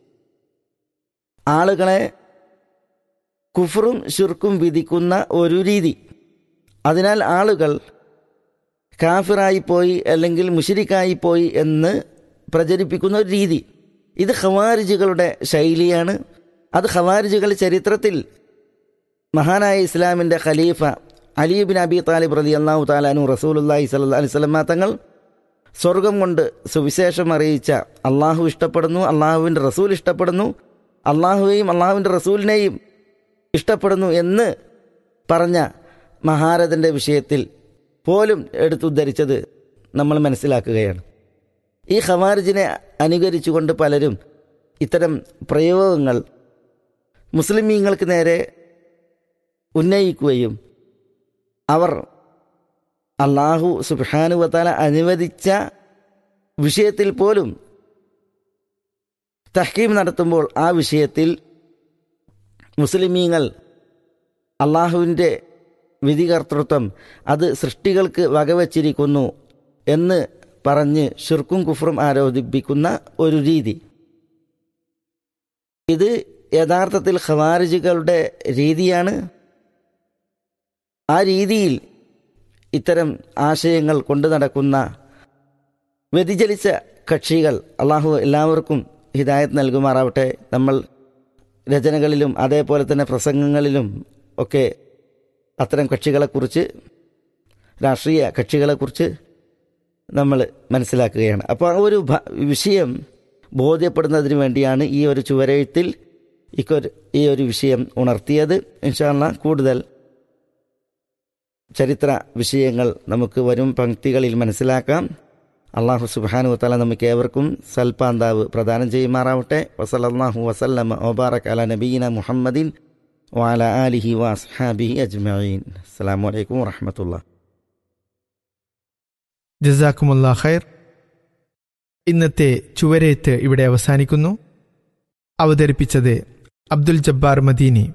ആളുകളെ കുഫറും ഷുർക്കും വിധിക്കുന്ന ഒരു രീതി അതിനാൽ ആളുകൾ കാഫിറായി പോയി അല്ലെങ്കിൽ മുഷിരിക്കായി പോയി എന്ന് പ്രചരിപ്പിക്കുന്ന ഒരു രീതി ഇത് ഖവാരിജുകളുടെ ശൈലിയാണ് അത് ഖവാരിജുകൾ ചരിത്രത്തിൽ മഹാനായ ഇസ്ലാമിൻ്റെ ഖലീഫ അലീബിൻ അബി താലിബ് റലി അള്ളാഹു താലാനു റസൂലുല്ലാഹി സല്ലാ അലൈഹി സ്വലമ തങ്ങൾ സ്വർഗം കൊണ്ട് സുവിശേഷം അറിയിച്ച അള്ളാഹു ഇഷ്ടപ്പെടുന്നു അള്ളാഹുവിൻ്റെ റസൂൽ ഇഷ്ടപ്പെടുന്നു അള്ളാഹുവേയും അള്ളാഹുവിൻ്റെ റസൂലിനെയും ഇഷ്ടപ്പെടുന്നു എന്ന് പറഞ്ഞ മഹാരഥൻ്റെ വിഷയത്തിൽ പോലും എടുത്തുദ്ധരിച്ചത് നമ്മൾ മനസ്സിലാക്കുകയാണ് ഈ ഖവാരിജിനെ അനുകരിച്ചുകൊണ്ട് പലരും ഇത്തരം പ്രയോഗങ്ങൾ മുസ്ലിമീങ്ങൾക്ക് നേരെ ഉന്നയിക്കുകയും അവർ അള്ളാഹു സുബാനുവത്താല അനുവദിച്ച വിഷയത്തിൽ പോലും തഹ്കീം നടത്തുമ്പോൾ ആ വിഷയത്തിൽ മുസ്ലിമീങ്ങൾ അള്ളാഹുവിൻ്റെ വിധികർത്തൃത്വം അത് സൃഷ്ടികൾക്ക് വകവച്ചിരിക്കുന്നു എന്ന് പറഞ്ഞ് ഷിർക്കും കുഫറും ആരോപിക്കുന്ന ഒരു രീതി ഇത് യഥാർത്ഥത്തിൽ ഖവാരിജുകളുടെ രീതിയാണ് ആ രീതിയിൽ ഇത്തരം ആശയങ്ങൾ കൊണ്ടു നടക്കുന്ന വ്യതിചലിച്ച കക്ഷികൾ അള്ളാഹു എല്ലാവർക്കും ഹിദായത്ത് നൽകുമാറാവട്ടെ നമ്മൾ രചനകളിലും അതേപോലെ തന്നെ പ്രസംഗങ്ങളിലും ഒക്കെ അത്തരം കക്ഷികളെക്കുറിച്ച് രാഷ്ട്രീയ കക്ഷികളെക്കുറിച്ച് നമ്മൾ മനസ്സിലാക്കുകയാണ് അപ്പോൾ ആ ഒരു വിഷയം ബോധ്യപ്പെടുന്നതിന് വേണ്ടിയാണ് ഈ ഒരു ചുവരെഴുത്തിൽ ഇക്കൊരു ഈ ഒരു വിഷയം ഉണർത്തിയത് ഇൻഷാല്ല കൂടുതൽ ചരിത്ര വിഷയങ്ങൾ നമുക്ക് വരും പങ്ക്തികളിൽ മനസ്സിലാക്കാം അള്ളാഹു സുബാനു തല നമുക്ക് ഏവർക്കും സൽപാന്താവ് പ്രദാനം ചെയ്യുമാറാവട്ടെ വസലല്ലാഹു വസല്ലമ ഒബാറക് അല നബീന മുഹമ്മദിൻ വാല ആലിഹി വാസ്ഹാബിഹി അജ്മീൻ അസ്സാം വലൈക്കും വറഹമത്തുള്ള ജസാക്കുമുല്ലാ ഖൈർ ഇന്നത്തെ ചുവരേത്ത് ഇവിടെ അവസാനിക്കുന്നു അവതരിപ്പിച്ചത് അബ്ദുൽ ജബ്ബാർ മദീനി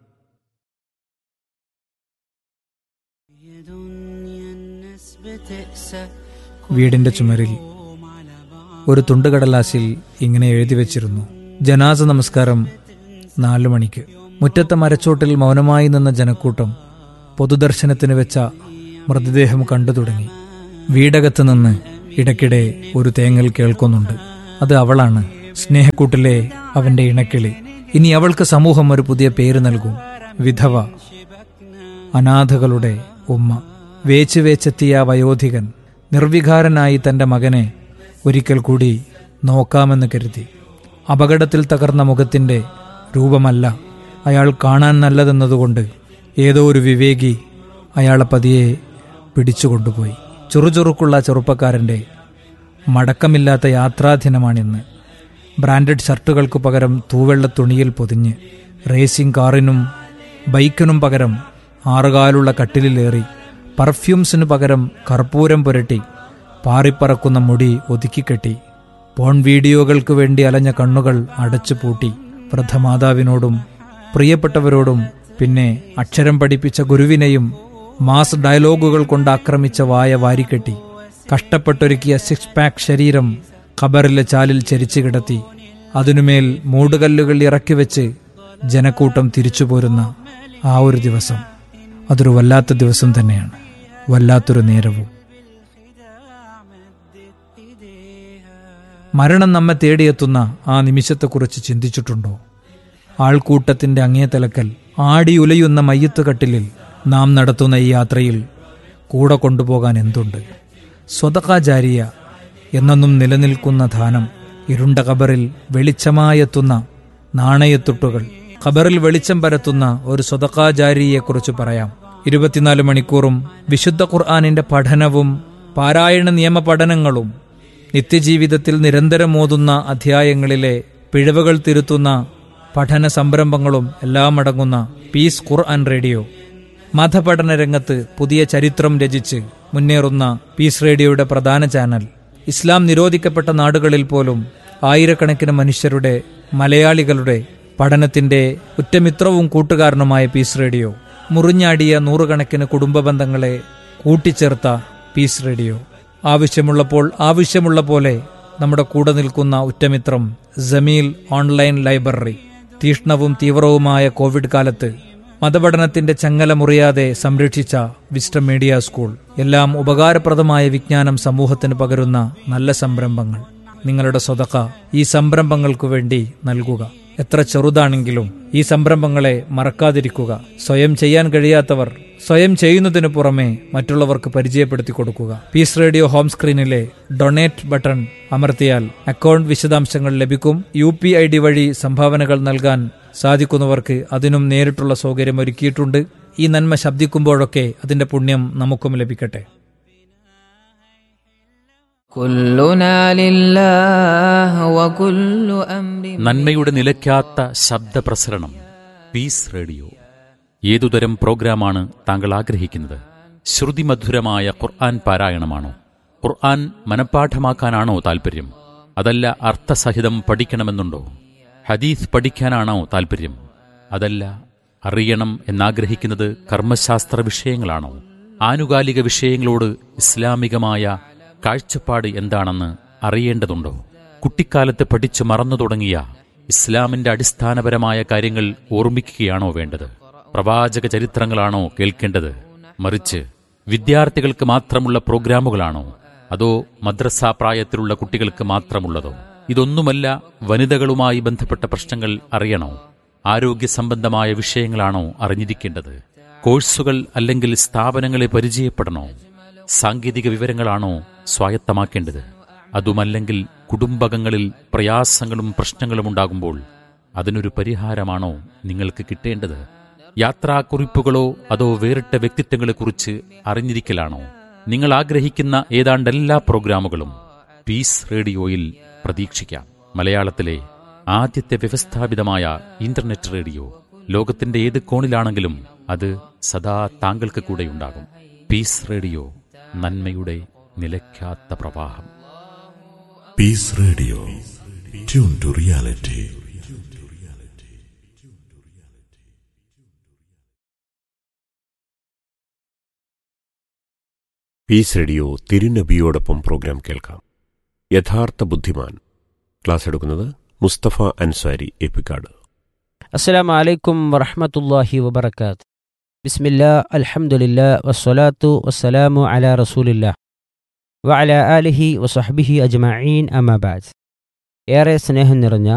വീടിന്റെ ചുമരിൽ ഒരു തുണ്ടുകടലാസിൽ ഇങ്ങനെ എഴുതി വെച്ചിരുന്നു ജനാസ നമസ്കാരം നാലു മണിക്ക് മുറ്റത്തെ മരച്ചോട്ടിൽ മൗനമായി നിന്ന ജനക്കൂട്ടം പൊതുദർശനത്തിന് വെച്ച മൃതദേഹം കണ്ടു തുടങ്ങി വീടകത്ത് നിന്ന് ഇടയ്ക്കിടെ ഒരു തേങ്ങൽ കേൾക്കുന്നുണ്ട് അത് അവളാണ് സ്നേഹക്കൂട്ടിലെ അവന്റെ ഇണക്കിളി ഇനി അവൾക്ക് സമൂഹം ഒരു പുതിയ പേര് നൽകും വിധവ അനാഥകളുടെ ഉമ്മ വേച്ച് വേച്ചെത്തിയ വയോധികൻ നിർവികാരനായി തന്റെ മകനെ ഒരിക്കൽ കൂടി നോക്കാമെന്ന് കരുതി അപകടത്തിൽ തകർന്ന മുഖത്തിന്റെ രൂപമല്ല അയാൾ കാണാൻ നല്ലതെന്നതുകൊണ്ട് ഏതോ ഒരു വിവേകി അയാളെ പതിയെ പിടിച്ചുകൊണ്ടുപോയി ചുറുചുറുക്കുള്ള ചെറുപ്പക്കാരന്റെ മടക്കമില്ലാത്ത യാത്രാദിനമാണിന്ന് ബ്രാൻഡഡ് ഷർട്ടുകൾക്ക് പകരം തൂവെള്ള തുണിയിൽ പൊതിഞ്ഞ് റേസിംഗ് കാറിനും ബൈക്കിനും പകരം ആറുകാലുള്ള കട്ടിലിലേറി പെർഫ്യൂംസിനു പകരം കർപ്പൂരം പുരട്ടി പാറിപ്പറക്കുന്ന മുടി ഒതുക്കിക്കെട്ടി പോൺ വീഡിയോകൾക്ക് വേണ്ടി അലഞ്ഞ കണ്ണുകൾ അടച്ചു പൂട്ടി വൃദ്ധമാതാവിനോടും പ്രിയപ്പെട്ടവരോടും പിന്നെ അക്ഷരം പഠിപ്പിച്ച ഗുരുവിനെയും മാസ് ഡയലോഗുകൾ കൊണ്ട് ആക്രമിച്ച വായ വാരിക്കെട്ടി കഷ്ടപ്പെട്ടൊരുക്കിയ സിക്സ് പാക്ക് ശരീരം ഖബറിലെ ചാലിൽ ചരിച്ചു കിടത്തി അതിനുമേൽ മൂടുകല്ലുകൾ ഇറക്കി വെച്ച് ജനക്കൂട്ടം തിരിച്ചു പോരുന്ന ആ ഒരു ദിവസം അതൊരു വല്ലാത്ത ദിവസം തന്നെയാണ് വല്ലാത്തൊരു നേരവും മരണം നമ്മെ തേടിയെത്തുന്ന ആ നിമിഷത്തെക്കുറിച്ച് ചിന്തിച്ചിട്ടുണ്ടോ ആൾക്കൂട്ടത്തിന്റെ അങ്ങേതലക്കൽ ആടിയുലയുന്ന മയ്യത്ത് കട്ടിലിൽ നാം നടത്തുന്ന ഈ യാത്രയിൽ കൂടെ കൊണ്ടുപോകാൻ എന്തുണ്ട് സ്വതകാചാരിയ എന്നെന്നും നിലനിൽക്കുന്ന ധാനം ഇരുണ്ട കബറിൽ വെളിച്ചമായെത്തുന്ന നാണയത്തുട്ടുകൾ ഖബറിൽ വെളിച്ചം പരത്തുന്ന ഒരു സ്വതകാചാരിയെക്കുറിച്ച് പറയാം ഇരുപത്തിനാല് മണിക്കൂറും വിശുദ്ധ ഖുർആാനിന്റെ പഠനവും പാരായണ നിയമ പഠനങ്ങളും നിത്യജീവിതത്തിൽ നിരന്തരം ഓതുന്ന അധ്യായങ്ങളിലെ പിഴവുകൾ തിരുത്തുന്ന പഠന സംരംഭങ്ങളും എല്ലാം അടങ്ങുന്ന പീസ് ഖുർആൻ റേഡിയോ മതപഠന രംഗത്ത് പുതിയ ചരിത്രം രചിച്ച് മുന്നേറുന്ന പീസ് റേഡിയോയുടെ പ്രധാന ചാനൽ ഇസ്ലാം നിരോധിക്കപ്പെട്ട നാടുകളിൽ പോലും ആയിരക്കണക്കിന് മനുഷ്യരുടെ മലയാളികളുടെ പഠനത്തിന്റെ ഉറ്റമിത്രവും കൂട്ടുകാരനുമായ പീസ് റേഡിയോ മുറിഞ്ഞാടിയ നൂറുകണക്കിന് കുടുംബ ബന്ധങ്ങളെ കൂട്ടിച്ചേർത്ത പീസ് റേഡിയോ ആവശ്യമുള്ളപ്പോൾ ആവശ്യമുള്ള പോലെ നമ്മുടെ കൂടെ നിൽക്കുന്ന ഉറ്റമിത്രം ജമീൽ ഓൺലൈൻ ലൈബ്രറി തീഷ്ണവും തീവ്രവുമായ കോവിഡ് കാലത്ത് മതപഠനത്തിന്റെ ചങ്ങല മുറിയാതെ സംരക്ഷിച്ച വിസ്റ്റം മീഡിയ സ്കൂൾ എല്ലാം ഉപകാരപ്രദമായ വിജ്ഞാനം സമൂഹത്തിന് പകരുന്ന നല്ല സംരംഭങ്ങൾ നിങ്ങളുടെ സ്വതക്ക ഈ സംരംഭങ്ങൾക്കു വേണ്ടി നൽകുക എത്ര ചെറുതാണെങ്കിലും ഈ സംരംഭങ്ങളെ മറക്കാതിരിക്കുക സ്വയം ചെയ്യാൻ കഴിയാത്തവർ സ്വയം ചെയ്യുന്നതിനു പുറമെ മറ്റുള്ളവർക്ക് പരിചയപ്പെടുത്തി കൊടുക്കുക പീസ് റേഡിയോ ഹോം സ്ക്രീനിലെ ഡൊണേറ്റ് ബട്ടൺ അമർത്തിയാൽ അക്കൗണ്ട് വിശദാംശങ്ങൾ ലഭിക്കും യു പി ഐ ഡി വഴി സംഭാവനകൾ നൽകാൻ സാധിക്കുന്നവർക്ക് അതിനും നേരിട്ടുള്ള സൗകര്യം ഒരുക്കിയിട്ടുണ്ട് ഈ നന്മ ശബ്ദിക്കുമ്പോഴൊക്കെ അതിന്റെ പുണ്യം നമുക്കും ലഭിക്കട്ടെ كلنا لله وكل أمر നന്മയുടെ നിലയ്ക്കാത്ത ശബ്ദപ്രസരണം പീസ് റേഡിയോ ഏതുതരം പ്രോഗ്രാമാണ് താങ്കൾ ആഗ്രഹിക്കുന്നത് ശ്രുതിമധുരമായ ഖുർആൻ പാരായണമാണോ ഖുർആൻ മനഃപ്പാഠമാക്കാനാണോ താൽപ്പര്യം അതല്ല അർത്ഥസഹിതം പഠിക്കണമെന്നുണ്ടോ ഹദീസ് പഠിക്കാനാണോ താൽപ്പര്യം അതല്ല അറിയണം എന്നാഗ്രഹിക്കുന്നത് കർമ്മശാസ്ത്ര വിഷയങ്ങളാണോ ആനുകാലിക വിഷയങ്ങളോട് ഇസ്ലാമികമായ കാഴ്ചപ്പാട് എന്താണെന്ന് അറിയേണ്ടതുണ്ടോ കുട്ടിക്കാലത്ത് പഠിച്ചു മറന്നു തുടങ്ങിയ ഇസ്ലാമിന്റെ അടിസ്ഥാനപരമായ കാര്യങ്ങൾ ഓർമ്മിക്കുകയാണോ വേണ്ടത് പ്രവാചക ചരിത്രങ്ങളാണോ കേൾക്കേണ്ടത് മറിച്ച് വിദ്യാർത്ഥികൾക്ക് മാത്രമുള്ള പ്രോഗ്രാമുകളാണോ അതോ മദ്രസ പ്രായത്തിലുള്ള കുട്ടികൾക്ക് മാത്രമുള്ളതോ ഇതൊന്നുമല്ല വനിതകളുമായി ബന്ധപ്പെട്ട പ്രശ്നങ്ങൾ അറിയണോ ആരോഗ്യ സംബന്ധമായ വിഷയങ്ങളാണോ അറിഞ്ഞിരിക്കേണ്ടത് കോഴ്സുകൾ അല്ലെങ്കിൽ സ്ഥാപനങ്ങളെ പരിചയപ്പെടണോ സാങ്കേതിക വിവരങ്ങളാണോ സ്വായത്തമാക്കേണ്ടത് അതുമല്ലെങ്കിൽ കുടുംബകങ്ങളിൽ പ്രയാസങ്ങളും പ്രശ്നങ്ങളും ഉണ്ടാകുമ്പോൾ അതിനൊരു പരിഹാരമാണോ നിങ്ങൾക്ക് കിട്ടേണ്ടത് യാത്രാക്കുറിപ്പുകളോ അതോ വേറിട്ട വ്യക്തിത്വങ്ങളെക്കുറിച്ച് അറിഞ്ഞിരിക്കലാണോ നിങ്ങൾ ആഗ്രഹിക്കുന്ന ഏതാണ്ട് എല്ലാ പ്രോഗ്രാമുകളും പീസ് റേഡിയോയിൽ പ്രതീക്ഷിക്കാം മലയാളത്തിലെ ആദ്യത്തെ വ്യവസ്ഥാപിതമായ ഇന്റർനെറ്റ് റേഡിയോ ലോകത്തിന്റെ ഏത് കോണിലാണെങ്കിലും അത് സദാ താങ്കൾക്ക് കൂടെയുണ്ടാകും പീസ് റേഡിയോ നന്മയുടെ നിലയ്ക്കാത്ത പ്രവാഹം Peace Radio. Tune to reality. Peace radio തിരുനബിയോടൊപ്പം പ്രോഗ്രാം കേൾക്കാം യഥാർത്ഥ ബുദ്ധിമാൻ ക്ലാസ് എടുക്കുന്നത് മുസ്തഫ അൻസാരി എപ്പിക്കാട് അസ്സലാമു അലൈക്കും വറഹ്മത്തുള്ളാഹി വബറകാത്ത് ബിസ്മില്ലാ അൽഹംദുലില്ലാ വസ്സലാത്തു വസ്സലാമു അലാ റസൂലില്ലാ വഅല ആലിഹി വസഹ്ബിഹി അജ്മഈൻ അമാബാദ് ഏറെ സ്നേഹം നിറഞ്ഞ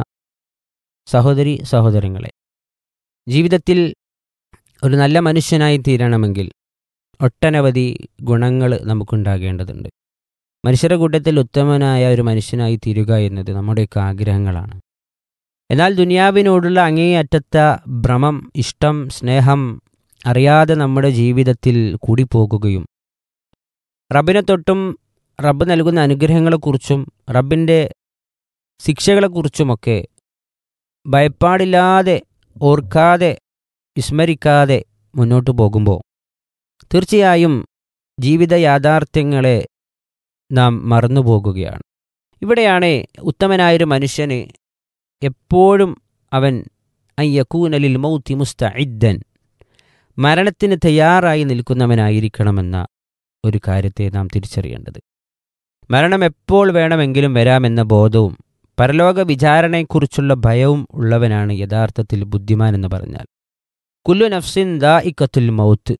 സഹോദരി സഹോദരങ്ങളെ ജീവിതത്തിൽ ഒരു നല്ല മനുഷ്യനായി തീരണമെങ്കിൽ ഒട്ടനവധി ഗുണങ്ങൾ നമുക്കുണ്ടാകേണ്ടതുണ്ട് മനുഷ്യരുടെ കൂട്ടത്തിൽ ഉത്തമനായ ഒരു മനുഷ്യനായി തീരുക എന്നത് നമ്മുടെയൊക്കെ ആഗ്രഹങ്ങളാണ് എന്നാൽ ദുനിയാവിനോടുള്ള അങ്ങേയറ്റത്ത ഭ്രമം ഇഷ്ടം സ്നേഹം അറിയാതെ നമ്മുടെ ജീവിതത്തിൽ കൂടിപ്പോകുകയും റബ്ബിനെ തൊട്ടും റബ്ബ് നൽകുന്ന അനുഗ്രഹങ്ങളെക്കുറിച്ചും റബ്ബിൻ്റെ ശിക്ഷകളെക്കുറിച്ചുമൊക്കെ ഭയപ്പാടില്ലാതെ ഓർക്കാതെ വിസ്മരിക്കാതെ മുന്നോട്ട് പോകുമ്പോൾ തീർച്ചയായും ജീവിത യാഥാർത്ഥ്യങ്ങളെ നാം മറന്നുപോകുകയാണ് ഇവിടെയാണ് ഉത്തമനായൊരു മനുഷ്യന് എപ്പോഴും അവൻ അയ്യക്കൂനലിൽ മൗത്തി മുസ്തഇദ്ദൻ മരണത്തിന് തയ്യാറായി നിൽക്കുന്നവനായിരിക്കണമെന്ന ഒരു കാര്യത്തെ നാം തിരിച്ചറിയേണ്ടത് മരണം എപ്പോൾ വേണമെങ്കിലും വരാമെന്ന ബോധവും പരലോക വിചാരണയെക്കുറിച്ചുള്ള ഭയവും ഉള്ളവനാണ് യഥാർത്ഥത്തിൽ ബുദ്ധിമാൻ എന്ന് പറഞ്ഞാൽ കുല്ലു നഫ്സിൻ ദാ ഇക്കത്തുൽ മൗത്ത്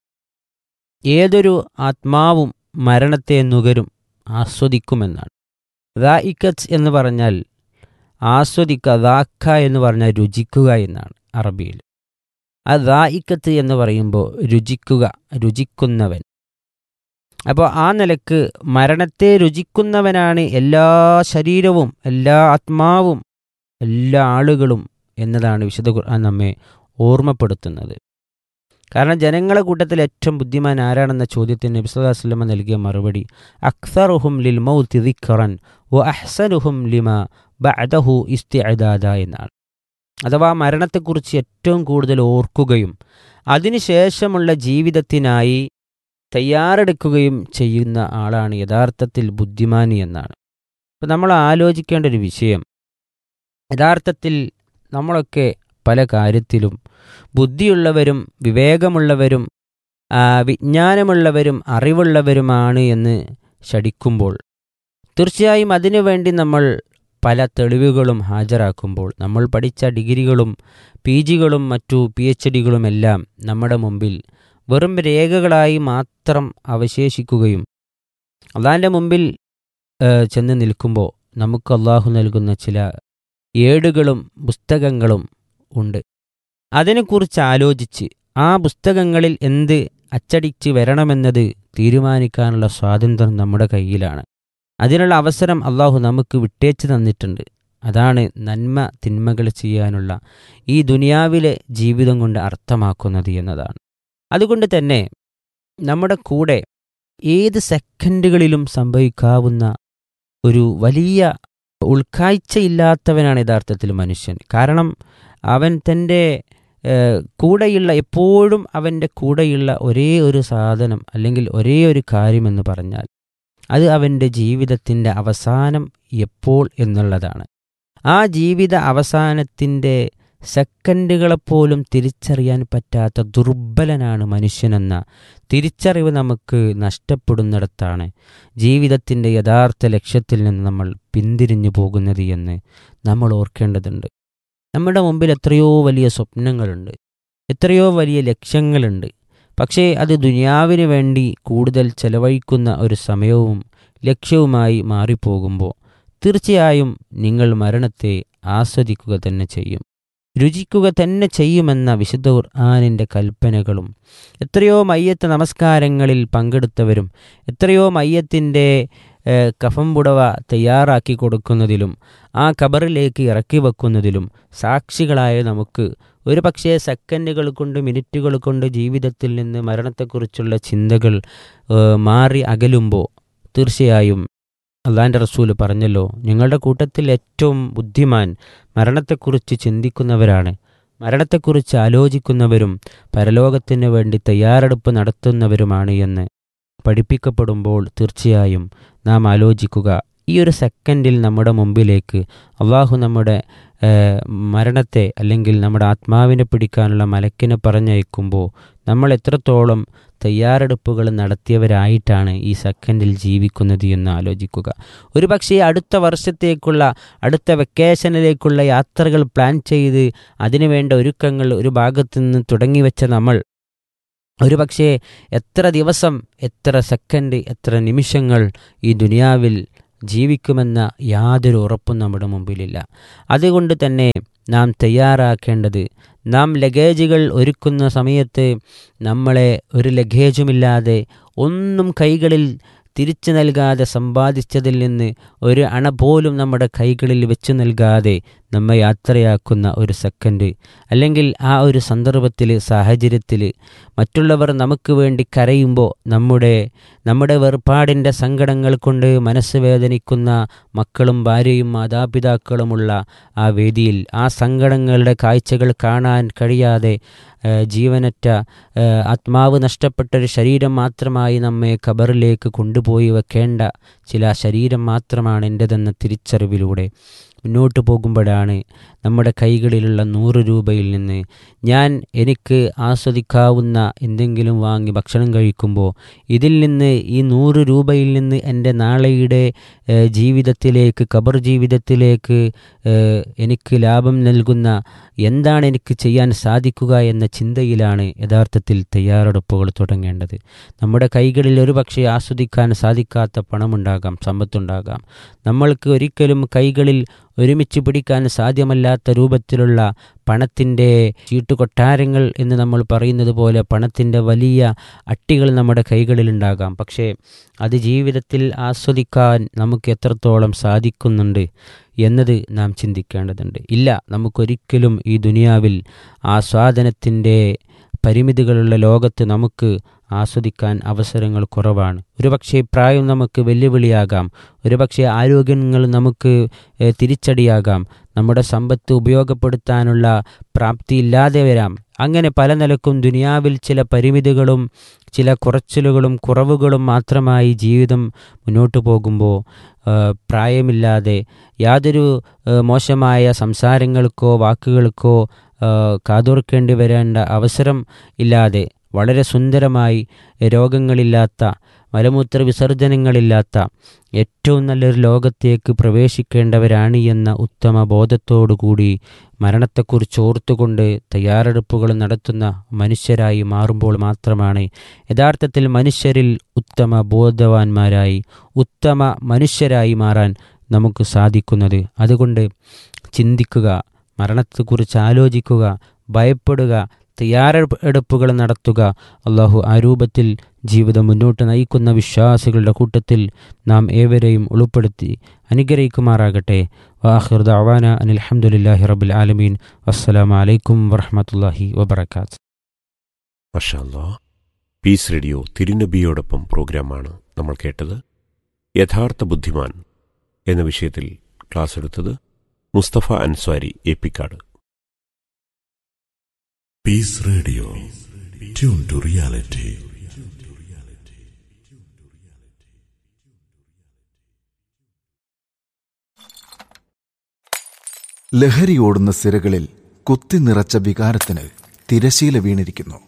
ഏതൊരു ആത്മാവും മരണത്തെ നുകരും ആസ്വദിക്കുമെന്നാണ് ദാ ഇക്കത്ത് എന്ന് പറഞ്ഞാൽ ആസ്വദിക്കുക ദാക്ക എന്ന് പറഞ്ഞാൽ രുചിക്കുക എന്നാണ് അറബിയിൽ ആ ദായിക്കത്ത് എന്ന് പറയുമ്പോൾ രുചിക്കുക രുചിക്കുന്നവൻ അപ്പോൾ ആ നിലക്ക് മരണത്തെ രുചിക്കുന്നവനാണ് എല്ലാ ശരീരവും എല്ലാ ആത്മാവും എല്ലാ ആളുകളും എന്നതാണ് വിശുദ്ധ ഖുർആൻ നമ്മെ ഓർമ്മപ്പെടുത്തുന്നത് കാരണം ജനങ്ങളെ കൂട്ടത്തിൽ ഏറ്റവും ബുദ്ധിമാൻ ആരാണെന്ന ചോദ്യത്തിന് നബി സല്ലല്ലാഹു അലൈഹി വസല്ലമ നൽകിയ മറുപടി അക്സറുഹും ലിൽ മൗത്തി ദിക്റൻ വ അഹ്സനുഹും ലിമ ബഅദഹു ഇസ്തിഅദാദ എന്നാണ് അഥവാ മരണത്തെക്കുറിച്ച് ഏറ്റവും കൂടുതൽ ഓർക്കുകയും അതിനുശേഷമുള്ള ജീവിതത്തിനായി തയ്യാറെടുക്കുകയും ചെയ്യുന്ന ആളാണ് യഥാർത്ഥത്തിൽ ബുദ്ധിമാനി എന്നാണ് അപ്പോൾ നമ്മൾ ആലോചിക്കേണ്ട ഒരു വിഷയം യഥാർത്ഥത്തിൽ നമ്മളൊക്കെ പല കാര്യത്തിലും ബുദ്ധിയുള്ളവരും വിവേകമുള്ളവരും ആ, വിജ്ഞാനമുള്ളവരും അറിവുള്ളവരുമാണ് എന്ന് ശടിക്കുമ്പോൾ തീർച്ചയായും അതിനുവേണ്ടി നമ്മൾ പല തെളിവുകളും ഹാജരാക്കുമ്പോൾ നമ്മൾ പഠിച്ച ഡിഗ്രികളും പി ജികളും മറ്റു പി എച്ച് ഡികളുമെല്ലാം നമ്മുടെ മുമ്പിൽ വെറും രേഖകളായി മാത്രം അവശേഷിക്കുകയും അള്ളാഹിൻ്റെ മുമ്പിൽ ഏഹ്, ചെന്ന് നിൽക്കുമ്പോൾ നമുക്ക് അള്ളാഹു നൽകുന്ന ചില ഏടുകളും പുസ്തകങ്ങളും ഉണ്ട് അതിനെക്കുറിച്ച് ആലോചിച്ച് ആ പുസ്തകങ്ങളിൽ എന്ത് അച്ചടിച്ച് വരണമെന്നത് തീരുമാനിക്കാനുള്ള സ്വാതന്ത്ര്യം നമ്മുടെ കയ്യിലാണ് അതിനുള്ള അവസരം അള്ളാഹു നമുക്ക് വിട്ടേച്ച് തന്നിട്ടുണ്ട് അതാണ് നന്മ തിന്മകൾ ചെയ്യാനുള്ള ഈ ദുനിയാവിലെ ജീവിതം കൊണ്ട് അർത്ഥമാക്കുന്നത് എന്നതാണ് അതുകൊണ്ട് തന്നെ നമ്മുടെ കൂടെ ഏത് സെക്കൻഡുകളിലും സംഭവിക്കാവുന്ന ഒരു വലിയ ഉൾക്കാഴ്ചയില്ലാത്തവനാണ് യഥാർത്ഥത്തിൽ മനുഷ്യൻ കാരണം അവൻ തൻ്റെ ഏഹ്, കൂടെയുള്ള എപ്പോഴും അവൻ്റെ കൂടെയുള്ള ഒരേ ഒരു സാധനം അല്ലെങ്കിൽ ഒരേ ഒരു കാര്യമെന്ന് പറഞ്ഞാൽ അത് അവൻ്റെ ജീവിതത്തിൻ്റെ അവസാനം എപ്പോൾ എന്നുള്ളതാണ് ആ ജീവിത അവസാനത്തിൻ്റെ സെക്കൻഡുകളെപ്പോലും തിരിച്ചറിയാൻ പറ്റാത്ത ദുർബലനാണ് മനുഷ്യനെന്ന തിരിച്ചറിവ് നമുക്ക് നഷ്ടപ്പെടുന്നിടത്താണ് ജീവിതത്തിൻ്റെ യഥാർത്ഥ ലക്ഷ്യത്തിൽ നിന്ന് നമ്മൾ പിന്തിരിഞ്ഞു പോകുന്നത് എന്ന് നമ്മൾ ഓർക്കേണ്ടതുണ്ട് നമ്മുടെ മുമ്പിൽ എത്രയോ വലിയ സ്വപ്നങ്ങളുണ്ട് എത്രയോ വലിയ ലക്ഷ്യങ്ങളുണ്ട് പക്ഷേ അത് ദുനിയാവിന് വേണ്ടി കൂടുതൽ ചെലവഴിക്കുന്ന ഒരു സമയവും ലക്ഷ്യവുമായി മാറിപ്പോകുമ്പോൾ തീർച്ചയായും നിങ്ങൾ മരണത്തെ ആസ്വദിക്കുക തന്നെ ചെയ്യും രുചിക്കുക തന്നെ ചെയ്യുമെന്ന വിശുദ്ധ ഖുർആാനിൻ്റെ കൽപ്പനകളും എത്രയോ മയ്യത്ത് നമസ്കാരങ്ങളിൽ പങ്കെടുത്തവരും എത്രയോ മയ്യത്തിൻ്റെ ഏഹ്, കഫം പുടവ തയ്യാറാക്കി കൊടുക്കുന്നതിലും ആ ഖബറിലേക്ക് ഇറക്കി വെക്കുന്നതിലും സാക്ഷികളായ നമുക്ക് ഒരു പക്ഷേ സെക്കൻഡുകൾ കൊണ്ട് മിനിറ്റുകൾ കൊണ്ട് ജീവിതത്തിൽ നിന്ന് മരണത്തെക്കുറിച്ചുള്ള ചിന്തകൾ ഏഹ്, മാറി അകലുമ്പോൾ തീർച്ചയായും അള്ളാൻ്റെ റസൂല് പറഞ്ഞല്ലോ ഞങ്ങളുടെ കൂട്ടത്തിൽ ഏറ്റവും ബുദ്ധിമാൻ മരണത്തെക്കുറിച്ച് ചിന്തിക്കുന്നവരാണ് മരണത്തെക്കുറിച്ച് ആലോചിക്കുന്നവരും പരലോകത്തിന് വേണ്ടി തയ്യാറെടുപ്പ് നടത്തുന്നവരുമാണ് എന്ന് പഠിപ്പിക്കപ്പെടുമ്പോൾ തീർച്ചയായും നാം ആലോചിക്കുക ഈ ഒരു സെക്കൻഡിൽ നമ്മുടെ മുമ്പിലേക്ക് അള്ളാഹു നമ്മുടെ ഏഹ്, മരണത്തെ അല്ലെങ്കിൽ നമ്മുടെ ആത്മാവിനെ പിടിക്കാനുള്ള മലക്കിനെ പറഞ്ഞയക്കുമ്പോൾ നമ്മൾ എത്രത്തോളം തയ്യാറെടുപ്പുകൾ നടത്തിയവരായിട്ടാണ് ഈ സെക്കൻഡിൽ ജീവിക്കുന്നത് എന്ന് ആലോചിക്കുക ഒരുപക്ഷേ അടുത്ത വർഷത്തേക്കുള്ള അടുത്ത വെക്കേഷനിലേക്കുള്ള യാത്രകൾ പ്ലാൻ ചെയ്ത് അതിനുവേണ്ട ഒരുക്കങ്ങൾ ഒരു ഭാഗത്തു നിന്ന് തുടങ്ങിവെച്ച നമ്മൾ ഒരുപക്ഷേ എത്ര ദിവസം എത്ര സെക്കൻഡ് എത്ര നിമിഷങ്ങൾ ഈ ദുനിയാവിൽ ജീവിക്കുമെന്ന യാതൊരു ഉറപ്പും നമ്മുടെ മുമ്പിലില്ല അതുകൊണ്ട് തന്നെ നാം തയ്യാറാക്കേണ്ടത് നാം ലഗേജുകൾ ഒരുക്കുന്ന സമയത്ത് നമ്മളെ ഒരു ലഗേജുമില്ലാതെ ഒന്നും കൈകളിൽ തിരിച്ചു നൽകാതെ സമ്പാദിച്ചതിൽ നിന്ന് ഒരു അണ പോലും നമ്മുടെ കൈകളിൽ വെച്ചു നൽകാതെ നമ്മെ യാത്രയാക്കുന്ന ഒരു സെക്കൻഡ് അല്ലെങ്കിൽ ആ ഒരു സന്ദർഭത്തിൽ സാഹചര്യത്തിൽ മറ്റുള്ളവർ നമുക്ക് വേണ്ടി കരയുമ്പോൾ നമ്മുടെ നമ്മുടെ വേർപാടിൻ്റെ സങ്കടങ്ങൾ കൊണ്ട് മനസ്സ് വേദനിക്കുന്ന മക്കളും ഭാര്യയും മാതാപിതാക്കളുമുള്ള ആ വേദിയിൽ ആ സങ്കടങ്ങളുടെ കാഴ്ചകൾ കാണാൻ കഴിയാതെ ഏഹ്, ജീവനറ്റ ഏഹ്, ആത്മാവ് നഷ്ടപ്പെട്ടൊരു ശരീരം മാത്രമായി നമ്മെ ഖബറിലേക്ക് കൊണ്ടുപോയി വെക്കേണ്ട ചില ശരീരം മാത്രമാണ് എൻ്റെതെന്ന തിരിച്ചറിവിലൂടെ മുന്നോട്ട് പോകുമ്പോഴാണ് നമ്മുടെ കൈകളിലുള്ള നൂറ് രൂപയിൽ നിന്ന് ഞാൻ എനിക്ക് ആസ്വദിക്കാവുന്ന എന്തെങ്കിലും വാങ്ങി ഭക്ഷണം കഴിക്കുമ്പോൾ ഇതിൽ നിന്ന് ഈ നൂറ് രൂപയിൽ നിന്ന് എൻ്റെ നാളെയുടെ ഏഹ്, ജീവിതത്തിലേക്ക് ഖബർ ജീവിതത്തിലേക്ക് ഏഹ്, എനിക്ക് ലാഭം നൽകുന്ന എന്താണ് എനിക്ക് ചെയ്യാൻ സാധിക്കുക എന്ന ചിന്തയിലാണ് യഥാർത്ഥത്തിൽ തയ്യാറെടുപ്പുകൾ തുടങ്ങേണ്ടത് നമ്മുടെ കൈകളിൽ ഒരുപക്ഷെ ആസ്വദിക്കാൻ സാധിക്കാത്ത പണമുണ്ടാകാം സമ്പത്തുണ്ടാകാം നമ്മൾക്ക് ഒരിക്കലും കൈകളിൽ ഒരുമിച്ച് പിടിക്കാൻ സാധ്യമല്ലാത്ത രൂപത്തിലുള്ള പണത്തിൻ്റെ ചീട്ടുകൊട്ടാരങ്ങൾ എന്ന് നമ്മൾ പറയുന്നത് പോലെ പണത്തിൻ്റെ വലിയ അട്ടികൾ നമ്മുടെ കൈകളിലുണ്ടാകാം പക്ഷേ അത് ജീവിതത്തിൽ ആസ്വദിക്കാൻ നമുക്ക് എത്രത്തോളം സാധിക്കുന്നുണ്ട് എന്നത് നാം ചിന്തിക്കേണ്ടതുണ്ട് ഇല്ല നമുക്കൊരിക്കലും ഈ ദുനിയാവിൽ ആസ്വാദനത്തിൻ്റെ പരിമിതികളുള്ള ലോകത്ത് നമുക്ക് ആസ്വദിക്കാൻ അവസരങ്ങൾ കുറവാണ് ഒരുപക്ഷെ പ്രായം നമുക്ക് വെല്ലുവിളിയാകാം ഒരുപക്ഷെ ആരോഗ്യങ്ങൾ നമുക്ക് ഏഹ്, തിരിച്ചടിയാകാം നമ്മുടെ സമ്പത്ത് ഉപയോഗപ്പെടുത്താനുള്ള പ്രാപ്തി ഇല്ലാതെ വരാം അങ്ങനെ പല നിലക്കും ദുനിയാവിൽ ചില പരിമിതികളും ചില കുറച്ചിലുകളും കുറവുകളും മാത്രമായി ജീവിതം മുന്നോട്ട് പോകുമ്പോൾ ഏഹ്, പ്രായമില്ലാതെ യാതൊരു ഏഹ്, മോശമായ സംസാരങ്ങൾക്കോ വാക്കുകൾക്കോ ഏഹ്, കാതോർക്കേണ്ടി വരേണ്ട അവസരം ഇല്ലാതെ വളരെ സുന്ദരമായി രോഗങ്ങളില്ലാത്ത മലമൂത്ര വിസർജനങ്ങളില്ലാത്ത ഏറ്റവും നല്ലൊരു ലോകത്തേക്ക് പ്രവേശിക്കേണ്ടവരാണ് എന്ന ഉത്തമ ബോധത്തോടുകൂടി മരണത്തെക്കുറിച്ച് ഓർത്തുകൊണ്ട് തയ്യാറെടുപ്പുകൾ നടത്തുന്ന മനുഷ്യരായി മാറുമ്പോൾ മാത്രമാണ് യഥാർത്ഥത്തിൽ മനുഷ്യരിൽ ഉത്തമ ബോധവാന്മാരായി ഉത്തമ മനുഷ്യരായി മാറാൻ നമുക്ക് സാധിക്കുന്നത് അതുകൊണ്ട് ചിന്തിക്കുക മരണത്തെക്കുറിച്ച് ആലോചിക്കുക ഭയപ്പെടുക തയ്യാറെടുപ്പുകൾ നടത്തുക അള്ളാഹു ആ രൂപത്തിൽ ജീവിതം മുന്നോട്ട് നയിക്കുന്ന വിശ്വാസികളുടെ കൂട്ടത്തിൽ നാം ഏവരെയും ഉൾപ്പെടുത്തി അനുഗ്രഹിക്കുമാറാകട്ടെ വാഹിർ ദഅവാന അനിൽ അഹമ്മദില്ലാഹി റബ്ബിൽ ആലമീൻ അസ്സലാമു അലൈക്കും വറഹ്മത്തുള്ളാഹി വബറകാത്ത് മഷാല്ലാ പീസ് റേഡിയോ തിരുനബിയോടൊപ്പം പ്രോഗ്രാമാണ് നമ്മൾ കേട്ടത് യഥാർത്ഥ ബുദ്ധിമാൻ എന്ന വിഷയത്തിൽ ക്ലാസ് എടുത്തത് Mustafa Ansari എപ്പിക്കാട് Peace Radio. Tune to reality. ലഹരിയോടുന്ന സിരകളിൽ കുത്തി നിറച്ച വികാരത്തിന് തിരശീല വീണിരിക്കുന്നു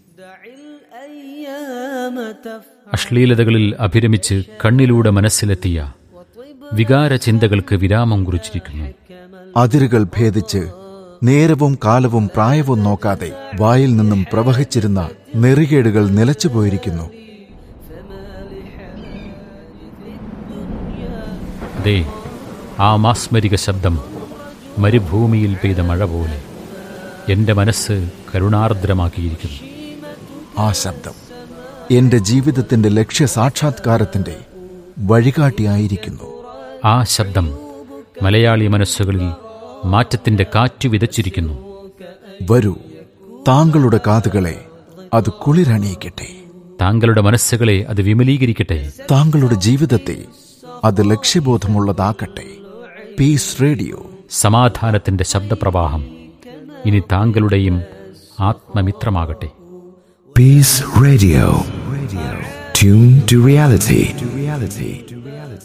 അശ്ലീലതകളിൽ അഭിരമിച്ച് കണ്ണിലൂടെ മനസ്സിലെത്തിയ വികാര ചിന്തകൾക്ക് വിരാമം കുറിച്ചിരിക്കുന്നു അതിരുകൾ ഭേദിച്ച് നേരവും കാലവും പ്രായവും നോക്കാതെ വായിൽ നിന്നും പ്രവഹിച്ചിരുന്ന നെറികേടുകൾ നിലച്ചുപോയിരിക്കുന്നു അതെ ആ മാസ്മരിക ശബ്ദം മരുഭൂമിയിൽ പെയ്ത മഴ പോലെ എൻ്റെ മനസ്സ് കരുണാർദ്രമാക്കിയിരിക്കുന്നു ആ ശബ്ദം എന്റെ ജീവിതത്തിന്റെ ലക്ഷ്യ സാക്ഷാത്കാരത്തിന്റെ വഴികാട്ടിയായിരിക്കുന്നു ആ ശബ്ദം മലയാളി മനസ്സുകളിൽ മാറ്റത്തിന്റെ കാറ്റു വിതച്ചിരിക്കുന്നു വരൂ താങ്കളുടെ കാതുകളെ അത് കുളിരണിയിക്കട്ടെ താങ്കളുടെ മനസ്സുകളെ അത് വിമലീകരിക്കട്ടെ താങ്കളുടെ ജീവിതത്തെ അത് ലക്ഷ്യബോധമുള്ളതാക്കട്ടെ പീസ് റേഡിയോ സമാധാനത്തിന്റെ ശബ്ദപ്രവാഹം ഇനി താങ്കളുടെയും ആത്മമിത്രമാകട്ടെ Peace Radio. Tune to reality.